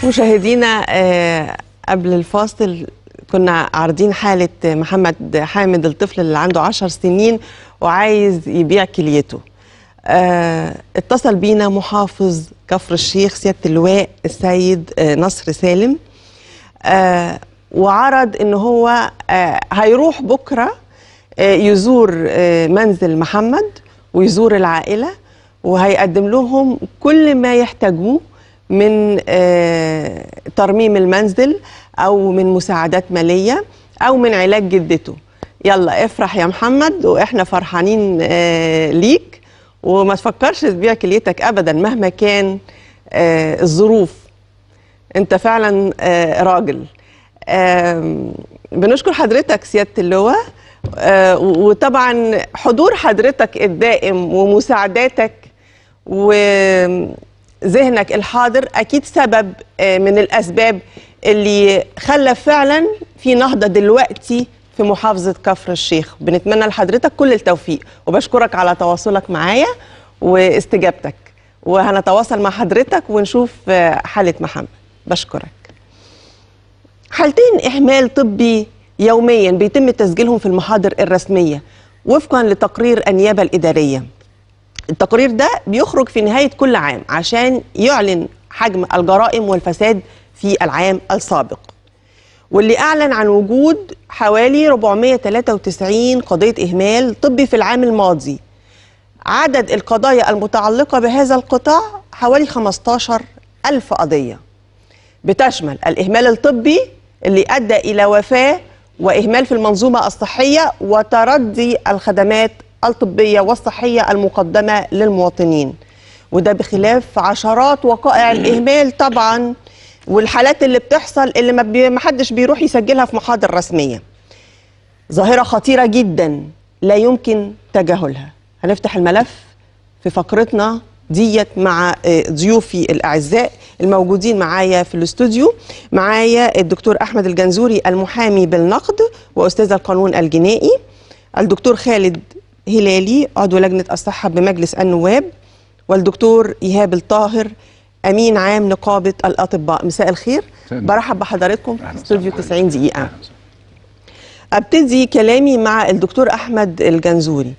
مشاهدينا آه، قبل الفاصل كنا عارضين حالة محمد حامد الطفل اللي عنده عشر سنين وعايز يبيع كليته آه، اتصل بينا محافظ كفر الشيخ سيادة اللواء السيد آه، نصر سالم آه، وعرض ان هو آه، هيروح بكرة آه، يزور آه، منزل محمد ويزور العائلة وهيقدم لهم كل ما يحتاجوه من آه، ترميم المنزل او من مساعدات ماليه او من علاج جدته يلا افرح يا محمد واحنا فرحانين آه، ليك وما تفكرش تبيع كليتك ابدا مهما كان آه، الظروف انت فعلا آه، راجل آم، بنشكر حضرتك سياده اللواء آه، وطبعا حضور حضرتك الدائم ومساعداتك وذهنك الحاضر اكيد سبب آه، من الاسباب اللي خلى فعلا في نهضه دلوقتي في محافظه كفر الشيخ بنتمنى لحضرتك كل التوفيق وبشكرك على تواصلك معايا واستجابتك وهنتواصل مع حضرتك ونشوف آه، حاله محمد بشكرك حالتين إهمال طبي يوميا بيتم تسجيلهم في المحاضر الرسمية وفقا لتقرير النيابة الإدارية التقرير ده بيخرج في نهاية كل عام عشان يعلن حجم الجرائم والفساد في العام السابق واللي أعلن عن وجود حوالي 493 قضية إهمال طبي في العام الماضي عدد القضايا المتعلقة بهذا القطاع حوالي 15 ألف قضية بتشمل الإهمال الطبي اللي أدى إلى وفاة وإهمال في المنظومة الصحية وتردي الخدمات الطبية والصحية المقدمة للمواطنين وده بخلاف عشرات وقائع الإهمال طبعا والحالات اللي بتحصل اللي ما بي- محدش بيروح يسجلها في محاضر رسمية ظاهرة خطيرة جدا لا يمكن تجاهلها هنفتح الملف في فقرتنا ديت مع آه، ضيوفي الأعزاء الموجودين معايا في الاستوديو معايا الدكتور أحمد الجنزوري المحامي بالنقد وأستاذ القانون الجنائي الدكتور خالد هلالي عضو لجنة الصحة بمجلس النواب والدكتور إيهاب الطاهر أمين عام نقابة الأطباء مساء الخير مساء النور. برحب بحضراتكم في أهلا استوديو وسهلا. 90 دقيقة ابتدي كلامي مع الدكتور احمد الجنزوري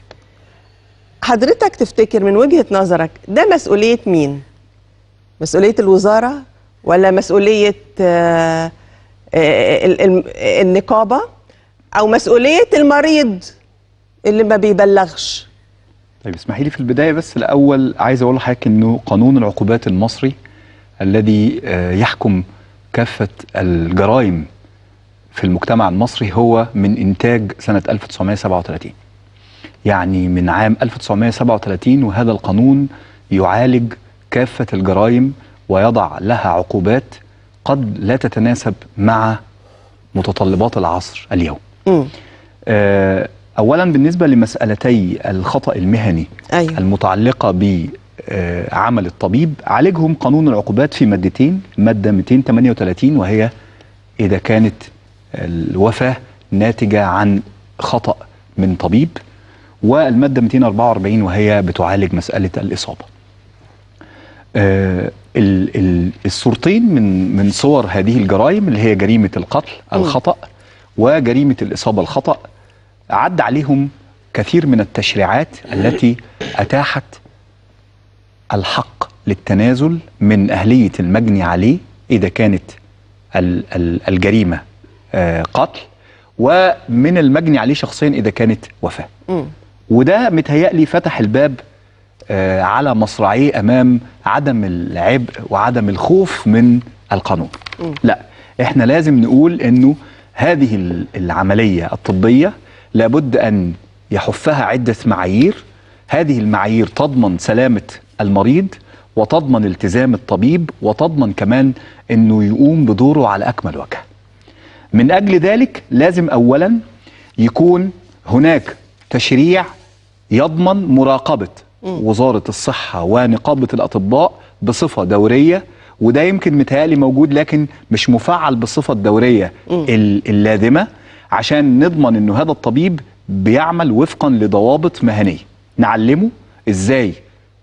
حضرتك تفتكر من وجهة نظرك ده مسؤولية مين مسؤولية الوزارة ولا مسؤولية آه، آه، ال- ال- النقابة او مسؤولية المريض اللي ما بيبلغش طيب اسمحي لي في البدايه بس الاول عايز اقول لحضرتك انه قانون العقوبات المصري الذي آه، يحكم كافه الجرائم في المجتمع المصري هو من انتاج سنه 1937 يعني من عام 1937 وهذا القانون يعالج كافه الجرائم ويضع لها عقوبات قد لا تتناسب مع متطلبات العصر اليوم مم. آه، اولا بالنسبه لمسالتي الخطا المهني ايوه المتعلقه بعمل الطبيب عالجهم قانون العقوبات في مادتين ماده 238 وهي اذا كانت الوفاه ناتجه عن خطا من طبيب والماده 244 وهي بتعالج مساله الاصابه آه، ال- ال- الصورتين من من صور هذه الجرائم اللي هي جريمه القتل الخطا وجريمه الاصابه الخطا عد عليهم كثير من التشريعات التي اتاحت الحق للتنازل من اهليه المجني عليه اذا كانت ال- ال- الجريمه آه، قتل ومن المجني عليه شخصيا اذا كانت وفاه مم. وده متهيألي فتح الباب آه، على مصراعيه امام عدم العبء وعدم الخوف من القانون لا احنا لازم نقول انه هذه ال- العمليه الطبيه لابد ان يحفها عده معايير هذه المعايير تضمن سلامه المريض وتضمن التزام الطبيب وتضمن كمان انه يقوم بدوره على اكمل وجه من اجل ذلك لازم اولا يكون هناك تشريع يضمن مراقبه وزاره الصحه ونقابه الاطباء بصفه دوريه وده يمكن متهيألي موجود لكن مش مفعل بالصفه الدوريه ال- اللازمه عشان نضمن انه هذا الطبيب بيعمل وفقا لضوابط مهنيه نعلمه ازاي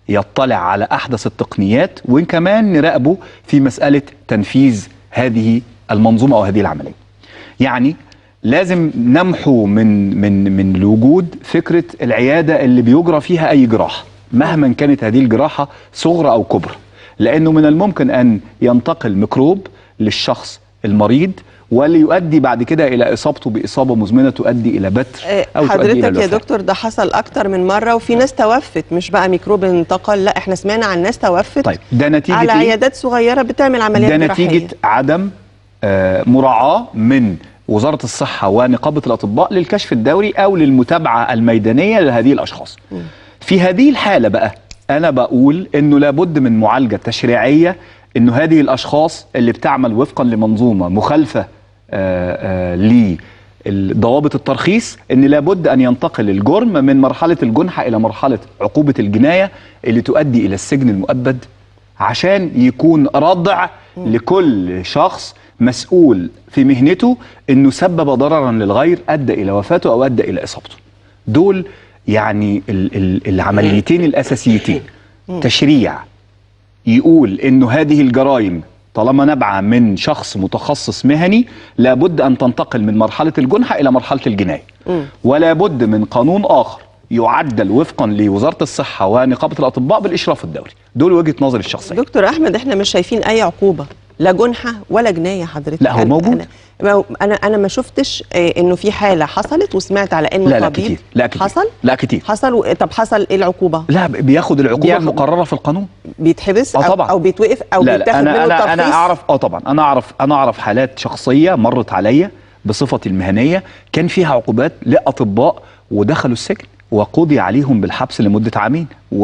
يطلع على احدث التقنيات وكمان نراقبه في مساله تنفيذ هذه المنظومه او هذه العمليه. يعني لازم نمحو من من من الوجود فكره العياده اللي بيجرى فيها اي جراحه مهما كانت هذه الجراحه صغرى او كبرى لانه من الممكن ان ينتقل ميكروب للشخص المريض واللي يؤدي بعد كده الى اصابته باصابه مزمنه تؤدي الى بتر آه، او تؤدي الى حضرتك يا الوفاه دكتور ده حصل اكتر من مره وفي ناس توفت مش بقى ميكروب انتقل لا احنا سمعنا عن ناس توفت طيب ده نتيجه على إيه؟ عيادات صغيره بتعمل عمليات ده جراحية. نتيجه عدم آه، مراعاه من وزاره الصحه ونقابه الاطباء للكشف الدوري او للمتابعه الميدانيه لهذه الاشخاص. في هذه الحاله بقى انا بقول انه لابد من معالجه تشريعيه انه هذه الاشخاص اللي بتعمل وفقا لمنظومه مخالفه آه، آه، لضوابط الترخيص ان لابد ان ينتقل الجرم من مرحله الجنحه الى مرحله عقوبه الجنايه اللي تؤدي الى السجن المؤبد عشان يكون ردع لكل شخص مسؤول في مهنته انه سبب ضررا للغير ادى الى وفاته او ادى الى اصابته. دول يعني ال ال العمليتين الاساسيتين تشريع يقول انه هذه الجرائم طالما نابعه من شخص متخصص مهني لابد ان تنتقل من مرحله الجنحه الى مرحله الجنايه ولا بد من قانون اخر يعدل وفقا لوزاره الصحه ونقابه الاطباء بالاشراف الدوري دول وجهه نظري الشخصيه دكتور احمد احنا مش شايفين اي عقوبه لا جنحه ولا جنايه حضرتك لا، هو أنا- موجود. انا انا انا ما شفتش آه، انه في حاله حصلت وسمعت على انه لا لا طبيب كتير لا كتير حصل لا كتير حصل و... طب حصل ايه العقوبه لا بياخد العقوبه بياخد- المقرره في القانون بيتحبس اه أو, طبعا او بيتوقف او لا بيتاخد لا منه انا انا انا الترخيص اعرف اه طبعا انا اعرف انا اعرف حالات شخصيه مرت عليا بصفتي المهنيه كان فيها عقوبات لاطباء ودخلوا السجن وقضي عليهم بالحبس لمده عامين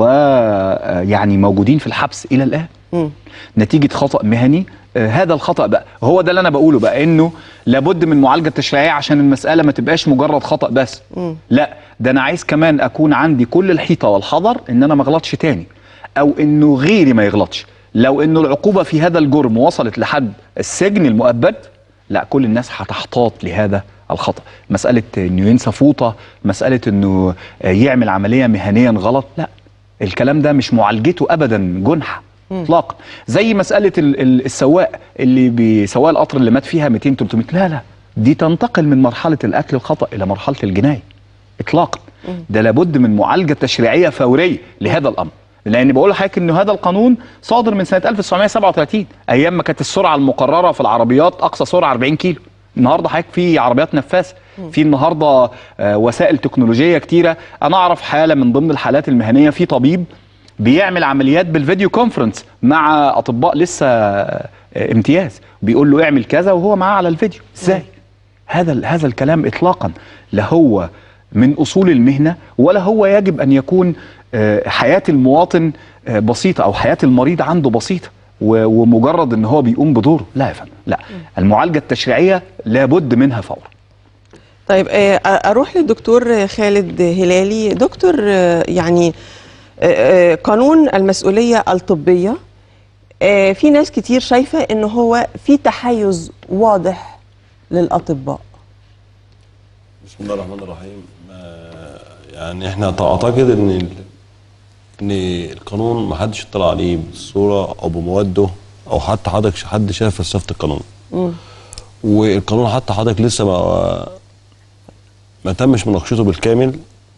ويعني موجودين في الحبس الى الان مم. نتيجه خطا مهني آه، هذا الخطا بقى هو ده اللي انا بقوله بقى انه لابد من معالجه تشريعيه عشان المساله ما تبقاش مجرد خطا بس لا ده انا عايز كمان اكون عندي كل الحيطه والحذر ان انا ما اغلطش تاني او انه غيري ما يغلطش لو انه العقوبه في هذا الجرم وصلت لحد السجن المؤبد لا كل الناس هتحتاط لهذا الخطا مساله انه ينسى فوطه مساله انه آه، يعمل عمليه مهنيا غلط لا الكلام ده مش معالجته ابدا جنحه اطلاقا زي مساله ال- ال- السواق اللي بسواق القطر اللي مات فيها 200 300 لا لا دي تنتقل من مرحله الاكل الخطا الى مرحله الجنايه اطلاقا ده لابد من معالجه تشريعيه فوريه لهذا الامر لان بقول لحضرتك ان هذا القانون صادر من سنه 1937 ايام ما كانت السرعه المقرره في العربيات اقصى سرعه 40 كيلو النهارده حضرتك في عربيات نفاثه في النهارده آه، وسائل تكنولوجيه كتيره انا اعرف حاله من ضمن الحالات المهنيه في طبيب بيعمل عمليات بالفيديو كونفرنس مع اطباء لسه آه، امتياز بيقول له اعمل كذا وهو معاه على الفيديو ازاي هذا ال- هذا الكلام اطلاقا لا هو من اصول المهنه ولا هو يجب ان يكون آه، حياه المواطن آه، بسيطه او حياه المريض عنده بسيطه و- ومجرد ان هو بيقوم بدوره لا يا فندم لا المعالجه التشريعيه لابد منها فورا طيب آه، اروح للدكتور خالد هلالي دكتور آه، يعني آه، آه، قانون المسؤوليه الطبيه آه، في ناس كتير شايفه ان هو في تحيز واضح للاطباء بسم الله الرحمن الرحيم آه، يعني احنا اعتقد ان ال- ان القانون ما حدش اطلع عليه بالصوره او بمواده او حتى حضرتك حد شاف فلسفه القانون والقانون حتى حضرتك لسه ما ما تمش مناقشته بالكامل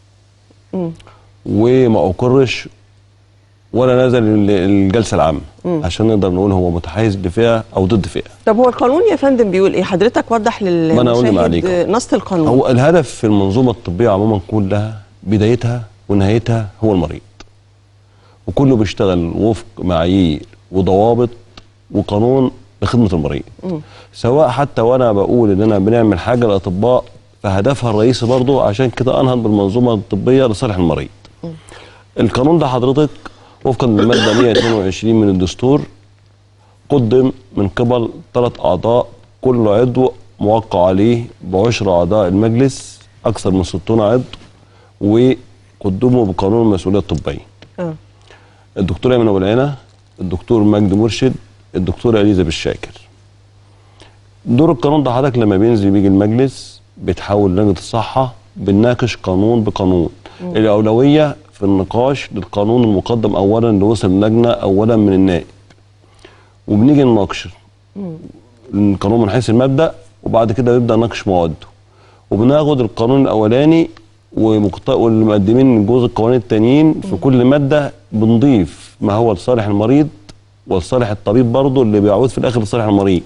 وما اقرش ولا نزل ال- الجلسه العامه عشان نقدر نقول هو متحيز لفئه او ضد فئه طب هو القانون يا فندم بيقول ايه حضرتك وضح ما أنا أقول لما للمشاهد عليك. آه، نص القانون هو الهدف في المنظومه الطبيه عموما كلها بدايتها ونهايتها هو المريض وكله بيشتغل وفق معايير وضوابط وقانون لخدمه المريض سواء حتى وانا بقول ان انا بنعمل حاجه للاطباء فهدفها الرئيسي برضه عشان كده انهض بالمنظومه الطبيه لصالح المريض القانون ده حضرتك وفقا للماده 122 من الدستور قدم من قبل ثلاث أعضاء كل عضو موقع عليه بعشر أعضاء المجلس أكثر من 60 عضو وقدموا بقانون المسؤولية الطبية آه. الدكتور أيمن أبو العينة الدكتور مجدي مرشد الدكتور إليزابيث شاكر دور القانون ده حضرتك لما بينزل بيجي المجلس بيتحول لجنة الصحة بنناقش قانون بقانون الأولوية في النقاش للقانون المقدم اولا اللي وصل اللجنه اولا من النائب وبنيجي نناقش القانون من حيث المبدا وبعد كده بنبدا نناقش مواده وبناخد القانون الاولاني ومقت- والمقدمين جزء القوانين التانيين في كل ماده بنضيف ما هو لصالح المريض ولصالح الطبيب برضه اللي بيعود في الاخر لصالح المريض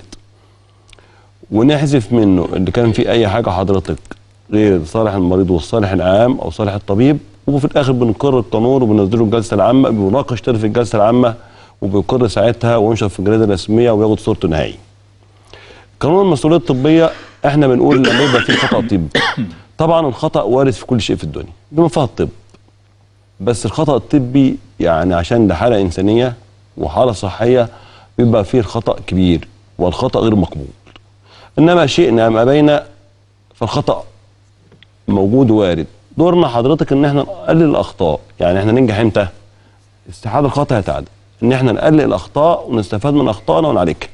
ونحذف منه اللي كان فيه اي حاجه حضرتك غير صالح المريض والصالح العام او صالح الطبيب وفي الاخر بنقر القانون وبننزله الجلسه العامه بيناقش تاني في الجلسه العامه وبيقر ساعتها وينشر في الجريده الرسميه وياخد صورته نهائي. قانون المسؤوليه الطبيه احنا بنقول لما يبقى فيه خطا طبي طبعا الخطا وارد في كل شيء في الدنيا بما فيها الطب بس الخطا الطبي يعني عشان ده حاله انسانيه وحاله صحيه بيبقى فيه الخطا كبير والخطا غير مقبول انما شئنا ام ابينا فالخطا موجود وارد دورنا حضرتك ان احنا نقلل الاخطاء يعني احنا ننجح امتى استحاله الخطا يتعدى ان احنا نقلل الاخطاء ونستفاد من اخطائنا ونعالجها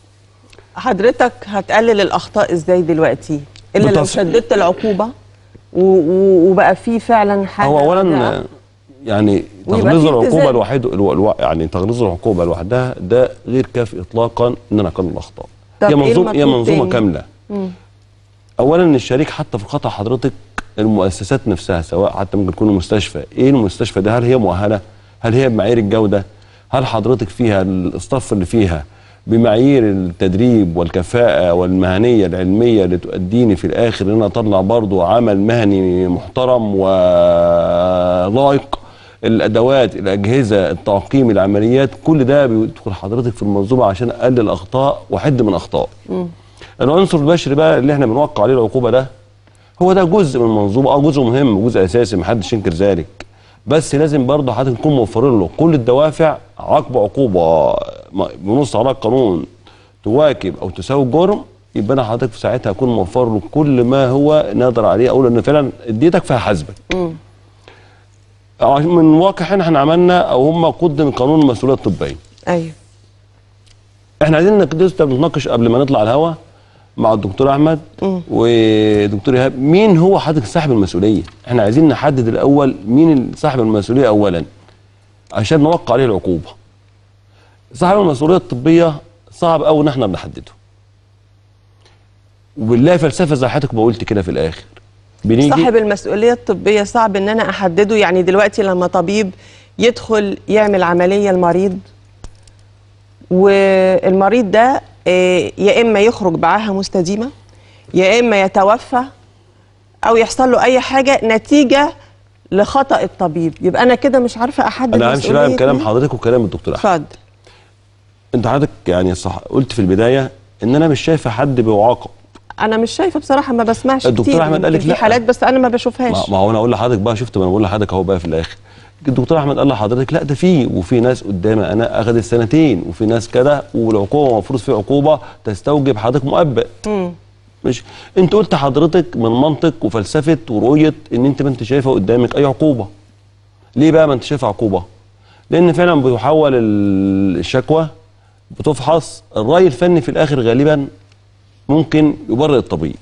حضرتك هتقلل الاخطاء ازاي دلوقتي الا لو بتص- شددت العقوبه و... و... وبقى في فعلا حاجه هو اولا رادعة. يعني ويبقى تغليظ في العقوبه التزام. لوحده الو... الو... يعني تغليظ العقوبه لوحدها ده غير كافي اطلاقا ان انا اقلل الاخطاء طب هي إيه منظومه هي المطلوب منظومه تاني؟ كامله اولا الشريك حتى في الخطا حضرتك المؤسسات نفسها سواء حتى ممكن تكون المستشفى ايه المستشفى ده هل هي مؤهله هل هي بمعايير الجوده هل حضرتك فيها الاستاف اللي فيها بمعايير التدريب والكفاءة والمهنية العلمية اللي تؤديني في الآخر إن أنا أطلع برضو عمل مهني محترم ولائق الأدوات الأجهزة التعقيم العمليات كل ده بيدخل حضرتك في المنظومة عشان أقلل الأخطاء وأحد من أخطاء العنصر البشري بقى اللي احنا بنوقع عليه العقوبة ده هو ده جزء من المنظومه اه جزء مهم جزء اساسي محدش ينكر ذلك بس لازم برضه حضرتك تكون موفر له كل الدوافع عقب عقوبه م- بنص على القانون تواكب او تساوي الجرم يبقى انا حضرتك في ساعتها اكون موفر له كل ما هو نقدر عليه اقول ان فعلا اديتك فيها حاسبك عش- من واقع احنا احنا عملنا او هم قدم قانون المسؤوليه الطبيه ايوه احنا عايزين لسه بنتناقش قبل ما نطلع الهوا مع الدكتور احمد ودكتور ايهاب مين هو حضرتك صاحب المسؤوليه احنا عايزين نحدد الاول مين صاحب المسؤوليه اولا عشان نوقع عليه العقوبه صاحب المسؤوليه الطبيه صعب قوي ان احنا بنحدده وبالله فلسفه زي حضرتك ما قلت كده في الاخر بنيجي صاحب المسؤوليه الطبيه صعب ان انا احدده يعني دلوقتي لما طبيب يدخل يعمل عمليه المريض والمريض ده آه، يا اما يخرج بعاهه مستديمه يا اما يتوفى او يحصل له اي حاجه نتيجه لخطا الطبيب يبقى انا كده مش عارفه احدد انا همشي بقى مسؤولية بكلام مين. حضرتك وكلام الدكتور احمد اتفضل انت حضرتك يعني صح قلت في البدايه ان انا مش شايف حد بيعاقب انا مش شايفه بصراحه ما بسمعش الدكتور كتير أحمد قال لك يمكن لا. في حالات بس انا ما ما, بشوفهاش ما هو انا اقول لحضرتك بقى شفت ما انا بقول لحضرتك اهو بقى في الاخر الدكتور احمد قال لحضرتك لا ده في وفي ناس قدامي انا اخذت سنتين وفي ناس كده والعقوبه المفروض في عقوبه تستوجب حضرتك مؤبد مش انت قلت حضرتك من منطق وفلسفه ورؤيه ان انت ما انت شايفه قدامك اي عقوبه ليه بقى ما انت شايف عقوبه لان فعلا بيحول ال- الشكوى بتفحص الراي الفني في الاخر غالبا ممكن يبرئ الطبيب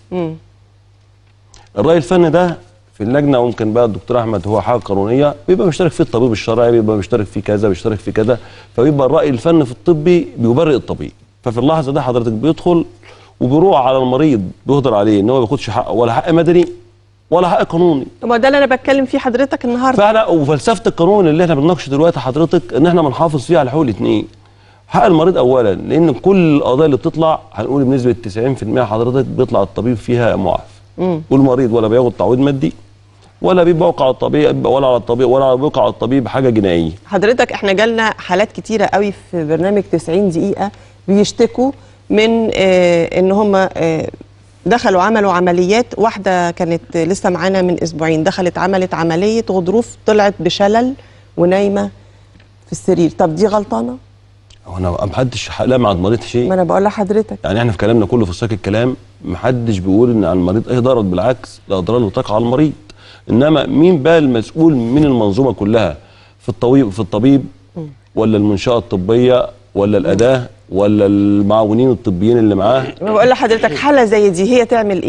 الراي الفني ده في اللجنه ممكن بقى الدكتور احمد هو حاجه قانونيه بيبقى مشترك فيه الطبيب الشرعي بيبقى مشترك فيه كذا بيشترك فيه كذا فبيبقى الراي الفني في الطبي بيبرئ الطبيب ففي اللحظه ده حضرتك بيدخل وبيروح على المريض بيهدر عليه ان هو ما بياخدش حقه ولا حق مدني ولا حق قانوني طب ما ده اللي انا بتكلم فيه حضرتك النهارده فاحنا وفلسفه القانون اللي احنا بنناقشه دلوقتي حضرتك ان احنا بنحافظ فيها على حقوق الاثنين حق المريض اولا لان كل القضايا اللي بتطلع هنقول بنسبه 90% حضرتك بيطلع الطبيب فيها معاف والمريض ولا بياخد تعويض مادي ولا بيبقى على الطبيب ولا على الطبيب ولا بيوقع على الطبيب حاجه جنائيه حضرتك احنا جالنا حالات كتيره قوي في برنامج 90 دقيقه بيشتكوا من اه ان هم اه دخلوا عملوا عمليات واحده كانت لسه معانا من اسبوعين دخلت عملت عمليه غضروف طلعت بشلل ونايمه في السرير طب دي غلطانه هو انا ما حدش لا مع المريض شيء ما انا بقول لحضرتك يعني احنا في كلامنا كله في سياق الكلام محدش بيقول ان على المريض اي ضرر بالعكس الاضرار اللي تقع على المريض انما مين بقى المسؤول من المنظومه كلها في الطبيب في الطبيب ولا المنشاه الطبيه ولا الاداه ولا المعاونين الطبيين اللي معاه ما بقول لحضرتك حاله زي دي هي تعمل ايه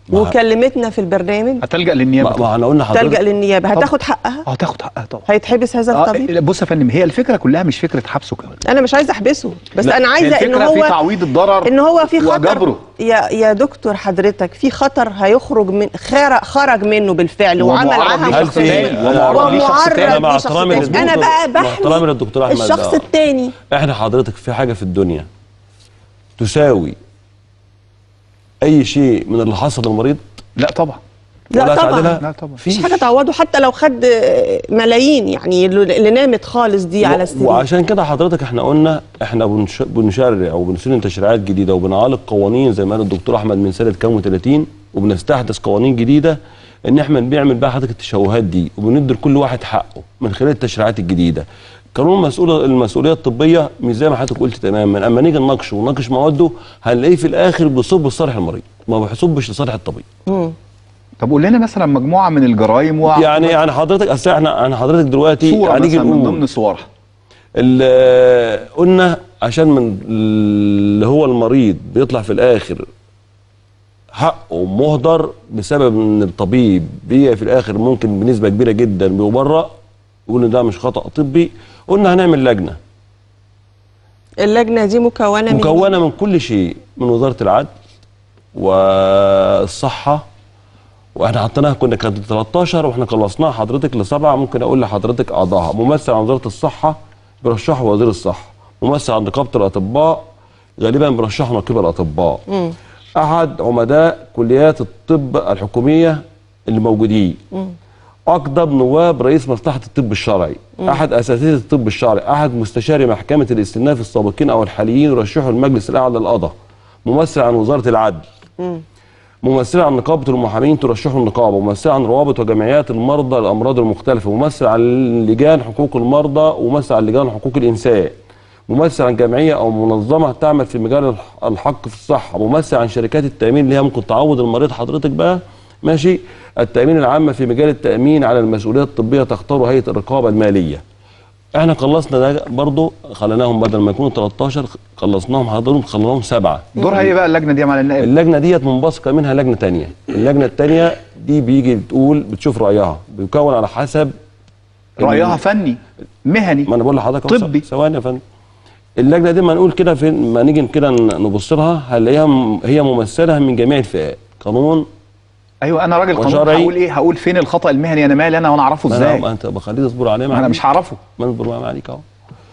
ما- وكلمتنا في البرنامج هتلجا للنيابه ما, طبعا ما احنا قلنا تلجا حضرتك للنيابه طب- هتاخد حقها اه تاخد حقها طبعا هيتحبس هذا آه الطبيب بص يا فندم هي الفكره كلها مش فكره حبسه كمان انا مش عايزه احبسه بس لا، انا هي عايزه ان الفكرة في هو تعويض الضرر ان هو في خطر وجبره. يا يا دكتور حضرتك في خطر هيخرج من خرج, خرج منه بالفعل وعمل ومعرض عاهه لشخص هل في تاني. ومعرض ليه شخص ومعرض تاني. أنا مع لشخص احترامي تاني. للدكتور- انا بقى مع احترامي بحمي للدكتور أحمد الشخص ده. التاني احنا حضرتك في حاجه في الدنيا تساوي اي شيء من اللي حصل للمريض لا طبعا لا ولا طبعا تعدلها؟ لا طبعا مفيش حاجه تعوضه حتى لو خد ملايين يعني اللي نامت خالص دي على و- السرير وعشان كده حضرتك احنا قلنا احنا بنش- بنشرع وبنسن تشريعات جديده وبنعالج قوانين زي ما قال الدكتور احمد من سنه كام 30 وبنستحدث قوانين جديده ان احنا بنعمل بقى حضرتك التشوهات دي وبندي لكل واحد حقه من خلال التشريعات الجديده قانون المسؤوليه المسؤوليه الطبيه مش زي ما حضرتك قلت تماما اما نيجي نناقشه ونناقش مواد هنلاقيه في الاخر بيصب لصالح المريض ما بيصبش لصالح الطبيب طب قول لنا مثلا مجموعه من الجرائم و... يعني يعني حضرتك اصل احنا احنا حضرتك دلوقتي صوره هنيجي مثلا من نقول ضمن صورها ال- قلنا عشان من اللي هو المريض بيطلع في الاخر حقه مهدر بسبب ان الطبيب بي في الاخر ممكن بنسبه كبيره جدا بيبرأ يقول ان ده مش خطأ طبي قلنا هنعمل لجنه اللجنه دي مكونه من مكونه من كل شيء من وزاره العدل والصحه واحنا حطيناها كنا كانت 13 واحنا خلصناها حضرتك لسبعه ممكن اقول لحضرتك اعضائها ممثل عن وزاره الصحه بيرشحه وزير الصحه ممثل عن نقابه الاطباء غالبا بيرشحه نقيب الاطباء احد عمداء كليات الطب الحكوميه اللي موجودين اقدم نواب رئيس مصلحه الطب الشرعي احد اساتذه الطب الشرعي احد مستشاري محكمه الاستئناف السابقين او الحاليين يرشحوا المجلس الاعلى للقضاء ممثل عن وزاره العدل ممثل عن نقابه المحامين ترشحه النقابه ممثل عن روابط وجمعيات المرضى الامراض المختلفه ممثل عن لجان حقوق المرضى وممثل عن لجان حقوق الانسان ممثل عن جمعيه او منظمه تعمل في مجال الح- الحق في الصحه ممثل عن شركات التامين اللي هي ممكن تعوض المريض حضرتك بقى ماشي التامين العامه في مجال التامين على المسؤوليه الطبيه تختار هيئه الرقابه الماليه احنا خلصنا ده برضه خليناهم بدل ما يكونوا 13 خلصناهم حضرهم خليناهم سبعه دورها ايه بقى اللجنه دي يا معالي النائب اللجنه ديت منبثقه منها لجنه تانية اللجنه التانية دي بيجي بتقول بتشوف رايها بيكون على حسب رايها فني مهني ما انا بقول لحضرتك أهو، طبي. ثواني يا فندم اللجنه دي ما نقول كده فين ما نيجي كده نبص لها هنلاقيها م- هي ممثله من جميع الفئات قانون ايوه انا راجل قانون وشرعي. هقول ايه هقول فين الخطا المهني انا مالي انا وانا اعرفه ما ازاي أنا- ما انت بخليه تصبر عليه ما انا معلش. مش هعرفه ما نصبر معاه عليك اهو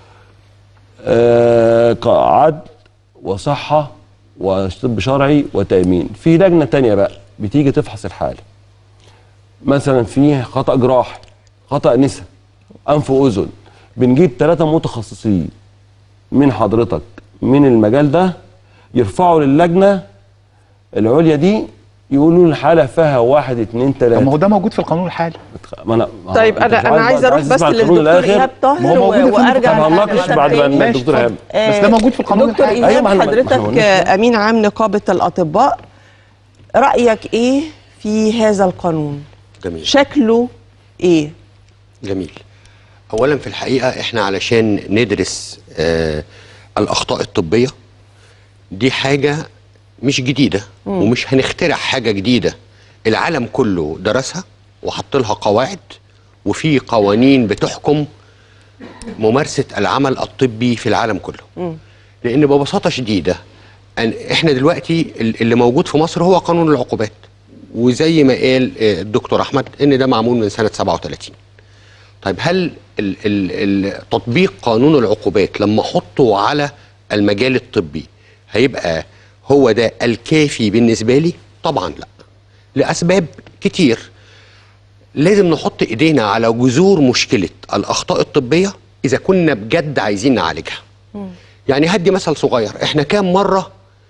آه، عدل وصحه وطب شرعي وتامين في لجنه تانية بقى بتيجي تفحص الحاله مثلا في خطا جراحي خطا نسا انف واذن بنجيب ثلاثه متخصصين من حضرتك من المجال ده يرفعوا للجنه العليا دي يقولوا الحاله فيها واحد اتنين طب ما هو تلاته ده موجود في القانون الحالي ما انا ما طيب أنت انا مش انا عايز عايزه بقى- اروح عايز بس تسمع القانون للدكتور للآخر؟ ايهاب ما هو طاهر موجود و- في وارجع طب هنناقش لحضرتك بعد ما تاني. ماشي، الدكتور اتفضل. ايهاب بس ده موجود في القانون دكتور الحالي. ايهاب أيوة، ما إحنا- ما إحنا حضرتك قلناش. امين عام نقابه الاطباء رايك ايه في هذا القانون جميل شكله ايه جميل اولا في الحقيقه احنا علشان ندرس آه الاخطاء الطبيه دي حاجه مش جديده ومش هنخترع حاجه جديده العالم كله درسها وحط لها قواعد وفي قوانين بتحكم ممارسه العمل الطبي في العالم كله لان ببساطه شديده أن احنا دلوقتي ال- اللي موجود في مصر هو قانون العقوبات وزي ما قال آه، الدكتور احمد ان ده معمول من سنه 37 طيب هل ال ال ال تطبيق قانون العقوبات لما احطه على المجال الطبي هيبقى هو ده الكافي بالنسبه لي؟ طبعا لا. لاسباب كتير. لازم نحط ايدينا على جذور مشكله الاخطاء الطبيه اذا كنا بجد عايزين نعالجها. يعني هدي مثل صغير، احنا كام مره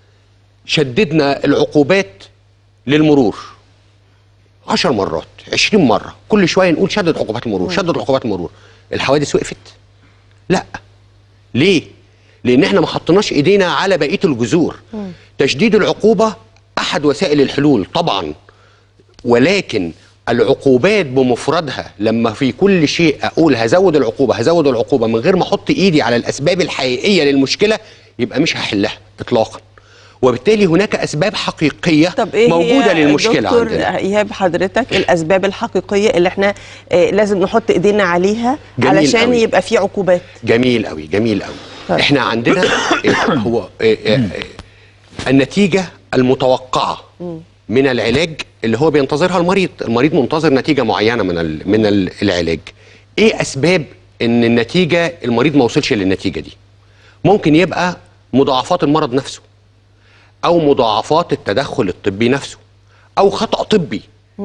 شددنا العقوبات للمرور؟ عشر مرات عشرين مرة كل شوية نقول شدد عقوبات المرور شدد عقوبات المرور الحوادث وقفت لا ليه لان احنا ما حطيناش ايدينا على بقية الجذور تشديد العقوبة احد وسائل الحلول طبعا ولكن العقوبات بمفردها لما في كل شيء اقول هزود العقوبة هزود العقوبة من غير ما احط ايدي على الاسباب الحقيقية للمشكلة يبقى مش هحلها اطلاقا وبالتالي هناك اسباب حقيقيه طب ايه موجوده هي للمشكله دكتور عندنا ايهاب حضرتك الاسباب الحقيقيه اللي احنا آه، لازم نحط ايدينا عليها جميل علشان قوي. يبقى في عقوبات جميل قوي جميل قوي طيب. احنا عندنا آه، هو آه، آه، آه، النتيجه المتوقعه من العلاج اللي هو بينتظرها المريض المريض منتظر نتيجه معينه من ال- من ال- العلاج ايه اسباب ان النتيجه المريض ما وصلش للنتيجه دي ممكن يبقى مضاعفات المرض نفسه او مضاعفات التدخل الطبي نفسه او خطا طبي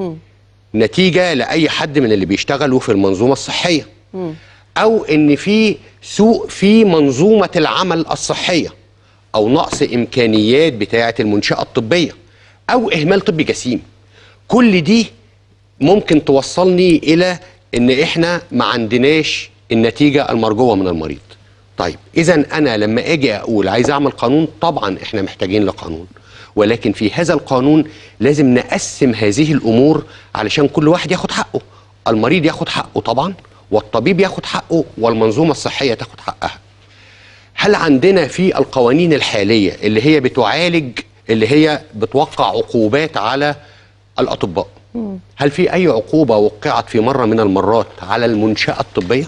نتيجه لاي حد من اللي بيشتغلوا في المنظومه الصحيه او ان في سوء في منظومه العمل الصحيه او نقص امكانيات بتاعه المنشاه الطبيه او اهمال طبي جسيم كل دي ممكن توصلني الى ان احنا ما عندناش النتيجه المرجوه من المريض طيب اذا انا لما اجي اقول عايز اعمل قانون طبعا احنا محتاجين لقانون ولكن في هذا القانون لازم نقسم هذه الامور علشان كل واحد ياخد حقه المريض ياخد حقه طبعا والطبيب ياخد حقه والمنظومه الصحيه تاخد حقها هل عندنا في القوانين الحاليه اللي هي بتعالج اللي هي بتوقع عقوبات على الاطباء هل في اي عقوبه وقعت في مره من المرات على المنشاه الطبيه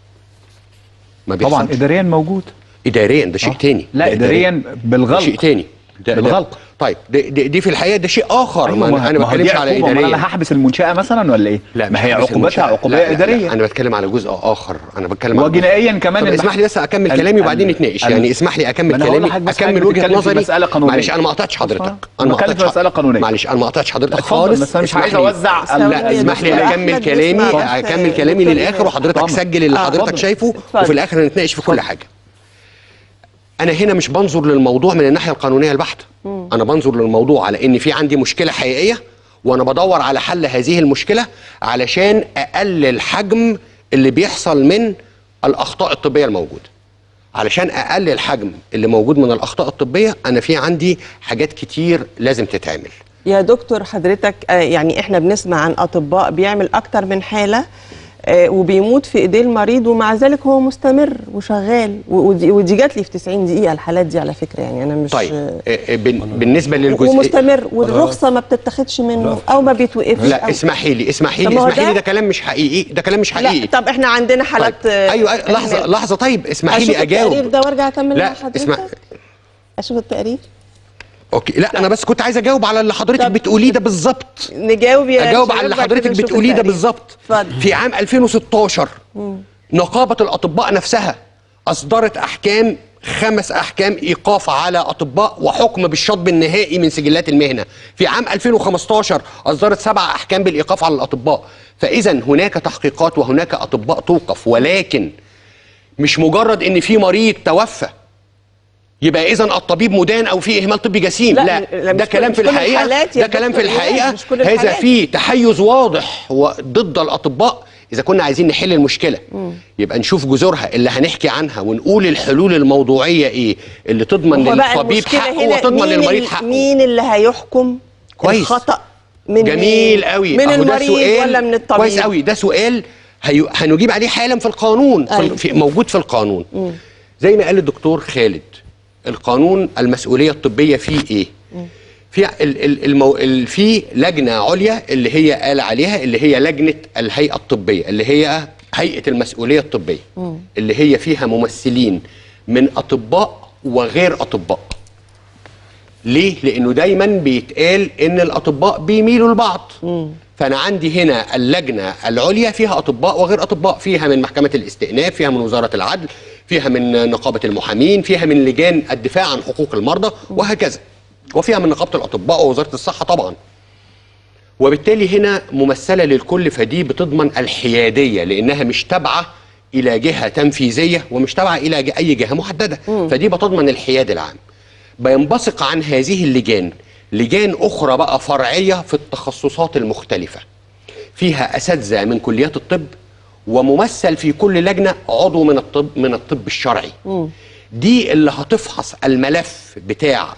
ما طبعا بيحصلش. اداريا موجود اداريا ده شيء آه. تاني لا ده اداريا بالغلق شيء تاني ده ده- بالغلق. طيب دي, دي, دي في الحقيقه ده شيء اخر أيوة، ما ما انا, أنا ما ما هو دي بتكلمش على عقوبة، أمال اداريا انا هحبس المنشاه مثلا ولا ايه؟ لا ما مش هي حبس عقوبتها المنشأة. عقوبيه لا، لا، اداريه لا انا بتكلم على جزء اخر انا بتكلم على وجنائيا كمان طب البحث- اسمح لي بس اكمل ال- كلامي وبعدين ال- نتناقش ال- يعني اسمح لي ما اكمل أنا هقول كلامي لحضرتك بس اكمل حضرتك وجهه بتتكلم في نظري مسألة قانونية. معلش انا ما قطعتش حضرتك أنا انا ما بتكلم في قطعتش مسألة قانونية. معلش انا ما قطعتش حضرتك اتفضل، خالص بس أنا مش اسمح عايز لي. أوزع ثواني لا يا اسمح لي دكتور اكمل أحمد، كلامي اسمع بس اكمل كلامي دكتور للاخر إيهاب. وحضرتك اتفضل. سجل اللي آه، حضرتك اتفضل. شايفه اتفضل. وفي الاخر نتناقش في كل حاجه انا هنا مش بنظر للموضوع من الناحيه القانونيه البحته انا بنظر للموضوع على ان في عندي مشكله حقيقيه وانا بدور على حل هذه المشكله علشان اقلل حجم اللي بيحصل من الاخطاء الطبيه الموجوده علشان اقلل حجم اللي موجود من الاخطاء الطبيه انا في عندي حاجات كتير لازم تتعمل يا دكتور حضرتك آه، يعني احنا بنسمع عن اطباء بيعمل اكتر من حاله آه، وبيموت في ايديه المريض ومع ذلك هو مستمر وشغال و- ودي, ودي جات لي في 90 دقيقه الحالات دي على فكره يعني انا مش طيب آه، آه، آه، بن- بالنسبه للجزء ومستمر والرخصه ما بتتاخدش منه او ما بيتوقفش لا أو اسمحي لي اسمحي طب لي ما هو اسمحي لي ده- ده كلام مش حقيقي ده كلام مش حقيقي لا طب احنا عندنا طيب. حالات آه، ايوه أيوة، لحظه إهمال. لحظه طيب اسمحي اشوف لي التقرير اجاوب ده وارجع اكمل لا، مع حضرتك اسمع- اشوف التقرير اوكي لا انا بس كنت عايز اجاوب على اللي حضرتك طب. بتقوليه ده بالظبط نجاوب يا اجاوب على شباب اللي بعد حضرتك كده نشوف بتقوليه ده التقرير. بالظبط اتفضل في عام 2016 نقابه الاطباء نفسها اصدرت احكام خمس احكام ايقاف على اطباء وحكم بالشطب النهائي من سجلات المهنه في عام 2015 اصدرت سبع احكام بالايقاف على الاطباء فاذا هناك تحقيقات وهناك اطباء توقف ولكن مش مجرد ان في مريض توفى يبقى اذا الطبيب مدان او في اهمال طبي جسيم لا، لا, لا، ده مش كلام كل- في مش كل الحقيقه الحالات يا ده كلام في دكتور إيهاب، الحقيقه مش كل هذا الحالات. في تحيز واضح و- ضد الاطباء اذا كنا عايزين نحل المشكله يبقى نشوف جذورها اللي هنحكي عنها ونقول الحلول الموضوعيه ايه اللي تضمن هو بقى للطبيب المشكلة حقه هنا وتضمن مين للمريض ال- حقه مين اللي هيحكم كويس. الخطأ من جميل مين؟ قوي من أهو ده المريض سؤال ولا من الطبيب كويس قوي ده سؤال هي... هنجيب عليه حالا في القانون في... أيوة. في... موجود في القانون زي ما قال الدكتور خالد القانون المسؤوليه الطبيه فيه ايه في ال... ال... المو... ال... في لجنه عليا اللي هي قال عليها اللي هي لجنه الهيئه الطبيه اللي هي هيئه المسؤوليه الطبيه اللي هي فيها ممثلين من اطباء وغير اطباء ليه؟ لأنه دايما بيتقال إن الأطباء بيميلوا لبعض. فأنا عندي هنا اللجنة العليا فيها أطباء وغير أطباء، فيها من محكمة الاستئناف، فيها من وزارة العدل، فيها من نقابة المحامين، فيها من لجان الدفاع عن حقوق المرضى وهكذا. وفيها من نقابة الأطباء ووزارة الصحة طبعا. وبالتالي هنا ممثله للكل فدي بتضمن الحياديه لانها مش تابعه الى جهه تنفيذيه ومش تابعه الى ج- اي جهه محدده فدي بتضمن الحياد العام بينبثق عن هذه اللجان لجان اخرى بقى فرعيه في التخصصات المختلفه فيها اساتذه من كليات الطب وممثل في كل لجنه عضو من الطب من الطب الشرعي دي اللي هتفحص الملف بتاع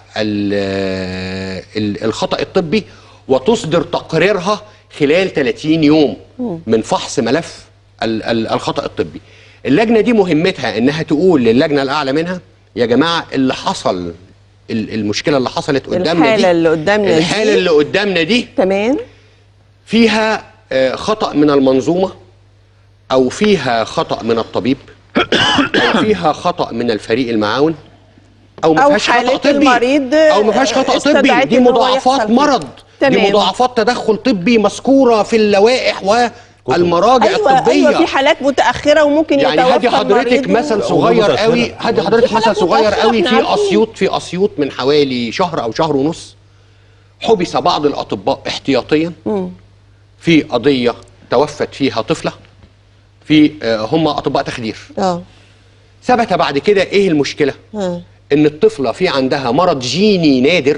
ال- ال- الخطا الطبي وتصدر تقريرها خلال 30 يوم من فحص ملف ال- ال- الخطا الطبي اللجنه دي مهمتها انها تقول للجنه الاعلى منها يا جماعه اللي حصل ال- المشكله اللي حصلت قدامنا الحالة دي اللي قدامنا دي. الحاله اللي قدامنا دي تمام فيها آه، خطا من المنظومه او فيها خطا من الطبيب او فيها خطا من الفريق المعاون او ما أو فيهاش حالة خطا طبي المريض او ما فيهاش خطا طبي استدعت دي إن هو مضاعفات يحصل مرض دي تمام. مضاعفات تدخل طبي مذكوره في اللوائح والمراجع ايوه الطبيه ايوه في حالات متاخره وممكن يعني يتوفى هدي حضرتك المريض مثل و- صغير ومتأخرة. قوي هدي حضرتك في مثل حالات صغير متأخرة قوي احنا في عارفين. اسيوط في اسيوط من حوالي شهر او شهر ونص حبس بعض الاطباء احتياطيا في قضيه توفت فيها طفله في آه، هم اطباء تخدير اه ثبت بعد كده ايه المشكله ها. ان الطفله في عندها مرض جيني نادر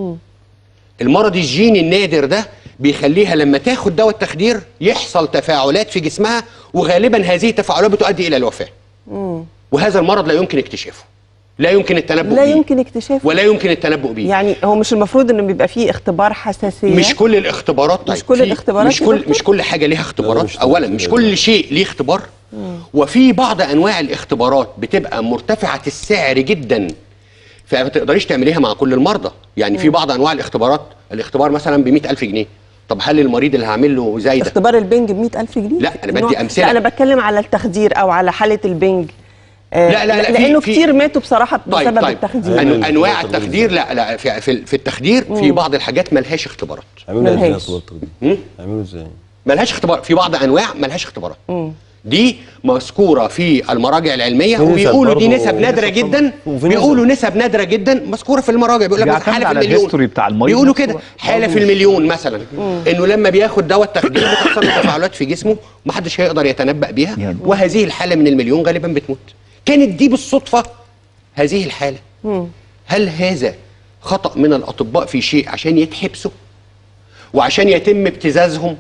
المرض الجيني النادر ده بيخليها لما تاخد دواء التخدير يحصل تفاعلات في جسمها وغالبا هذه التفاعلات بتؤدي الى الوفاه وهذا المرض لا يمكن اكتشافه لا يمكن التنبؤ لا بيه يمكن اكتشافه ولا يمكن التنبؤ بيه يعني هو مش المفروض انه بيبقى فيه اختبار حساسيه مش كل الاختبارات مش كل في- الاختبارات مش يا كل دكتور؟ مش كل حاجه ليها اختبارات مش- اولا مش مش كده. كل شيء ليه اختبار وفي بعض انواع الاختبارات بتبقى مرتفعه السعر جدا فما تقدريش تعمليها مع كل المرضى يعني في بعض انواع الاختبارات الاختبار مثلا ب ألف جنيه طب هل المريض اللي هعمل له زي ده اختبار البنج ب 100000 جنيه لا، أنا بدي نوع- أمثلة. لا انا بتكلم على التخدير او على حاله البنج آه، لا، لا، لا، في- لانه في- كتير ماتوا بصراحه بسبب طيب طيب التخدير أن- انواع التخدير لا لا في في, في التخدير في بعض الحاجات ملهاش اختبارات عملوا ازاي ملهاش. اختبار التقديم؟ مم؟ عملوا ازاي؟ ملهاش اختبار في بعض انواع ملهاش اختبارات دي مذكوره في المراجع العلميه في نسب وبيقولوا دي برضه، نسب نادره نسب جدا طبعاً. وفي نسب. بيقولوا نسب نادره جدا مذكوره في المراجع بيقول لك مثلا بيعتمد حاله في على المليون الهيستوري بتاع المريض بيقولوا نفسه كده بقى. حاله في المليون مثلا انه لما بياخد دواء التخدير بتحصل له تفاعلات في جسمه محدش هيقدر يتنبأ بيها يعني. وهذه الحاله من المليون غالبا بتموت كانت دي بالصدفه هذه الحاله هل هذا خطأ من الأطباء في شيء عشان يتحبسوا وعشان يتم ابتزازهم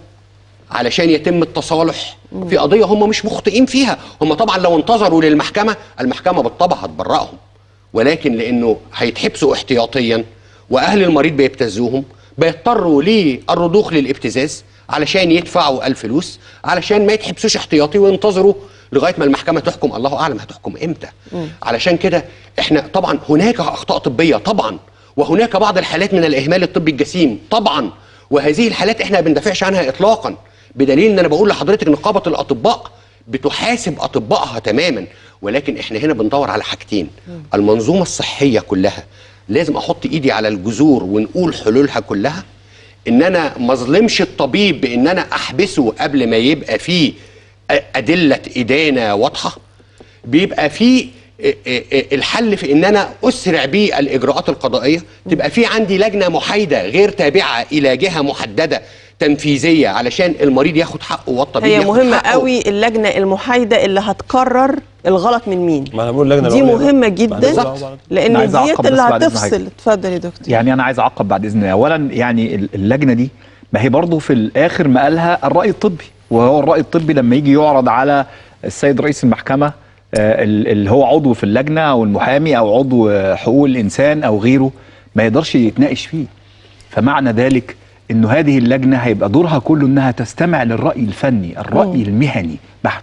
علشان يتم التصالح في قضية هم مش مخطئين فيها هم طبعا لو انتظروا للمحكمة المحكمة بالطبع هتبرئهم ولكن لأنه هيتحبسوا احتياطيا وأهل المريض بيبتزوهم بيضطروا للرضوخ للابتزاز علشان يدفعوا الفلوس علشان ما يتحبسوش احتياطي وينتظروا لغايه ما المحكمه تحكم الله اعلم هتحكم امتى علشان كده احنا طبعا هناك اخطاء طبيه طبعا وهناك بعض الحالات من الاهمال الطبي الجسيم طبعا وهذه الحالات احنا ما بندافعش عنها اطلاقا بدليل ان انا بقول لحضرتك نقابه الاطباء بتحاسب اطبائها تماما ولكن احنا هنا بندور على حاجتين المنظومه الصحيه كلها لازم احط ايدي على الجذور ونقول حلولها كلها ان انا ما اظلمش الطبيب بان انا احبسه قبل ما يبقى فيه ادله ادانه واضحه بيبقى في الحل في ان انا اسرع بيه الاجراءات القضائيه تبقى في عندي لجنه محايده غير تابعه الى جهه محدده تنفيذيه علشان المريض ياخد حقه والطبيب هي ياخد مهمه حقه. قوي اللجنه المحايده اللي هتقرر الغلط من مين ما انا بقول لجنه دي العليا مهمه بقى. ما جدا هنزرعه بعد- لان أنا عايز ديت أعقب اللي بس بعد إذن هتفصل حضرتك. اتفضل يا دكتور يعني انا عايز اعقب بعد اذن الله اولا يعني ال- اللجنه دي ما هي برضه في الاخر ما قالها الراي الطبي وهو الراي الطبي لما يجي يعرض على السيد رئيس المحكمه آه، ال- اللي هو عضو في اللجنه او المحامي او عضو آه، حقوق الانسان او غيره ما يقدرش يتناقش فيه فمعنى ذلك انه هذه اللجنه هيبقى دورها كله انها تستمع للراي الفني الراي المهني بحت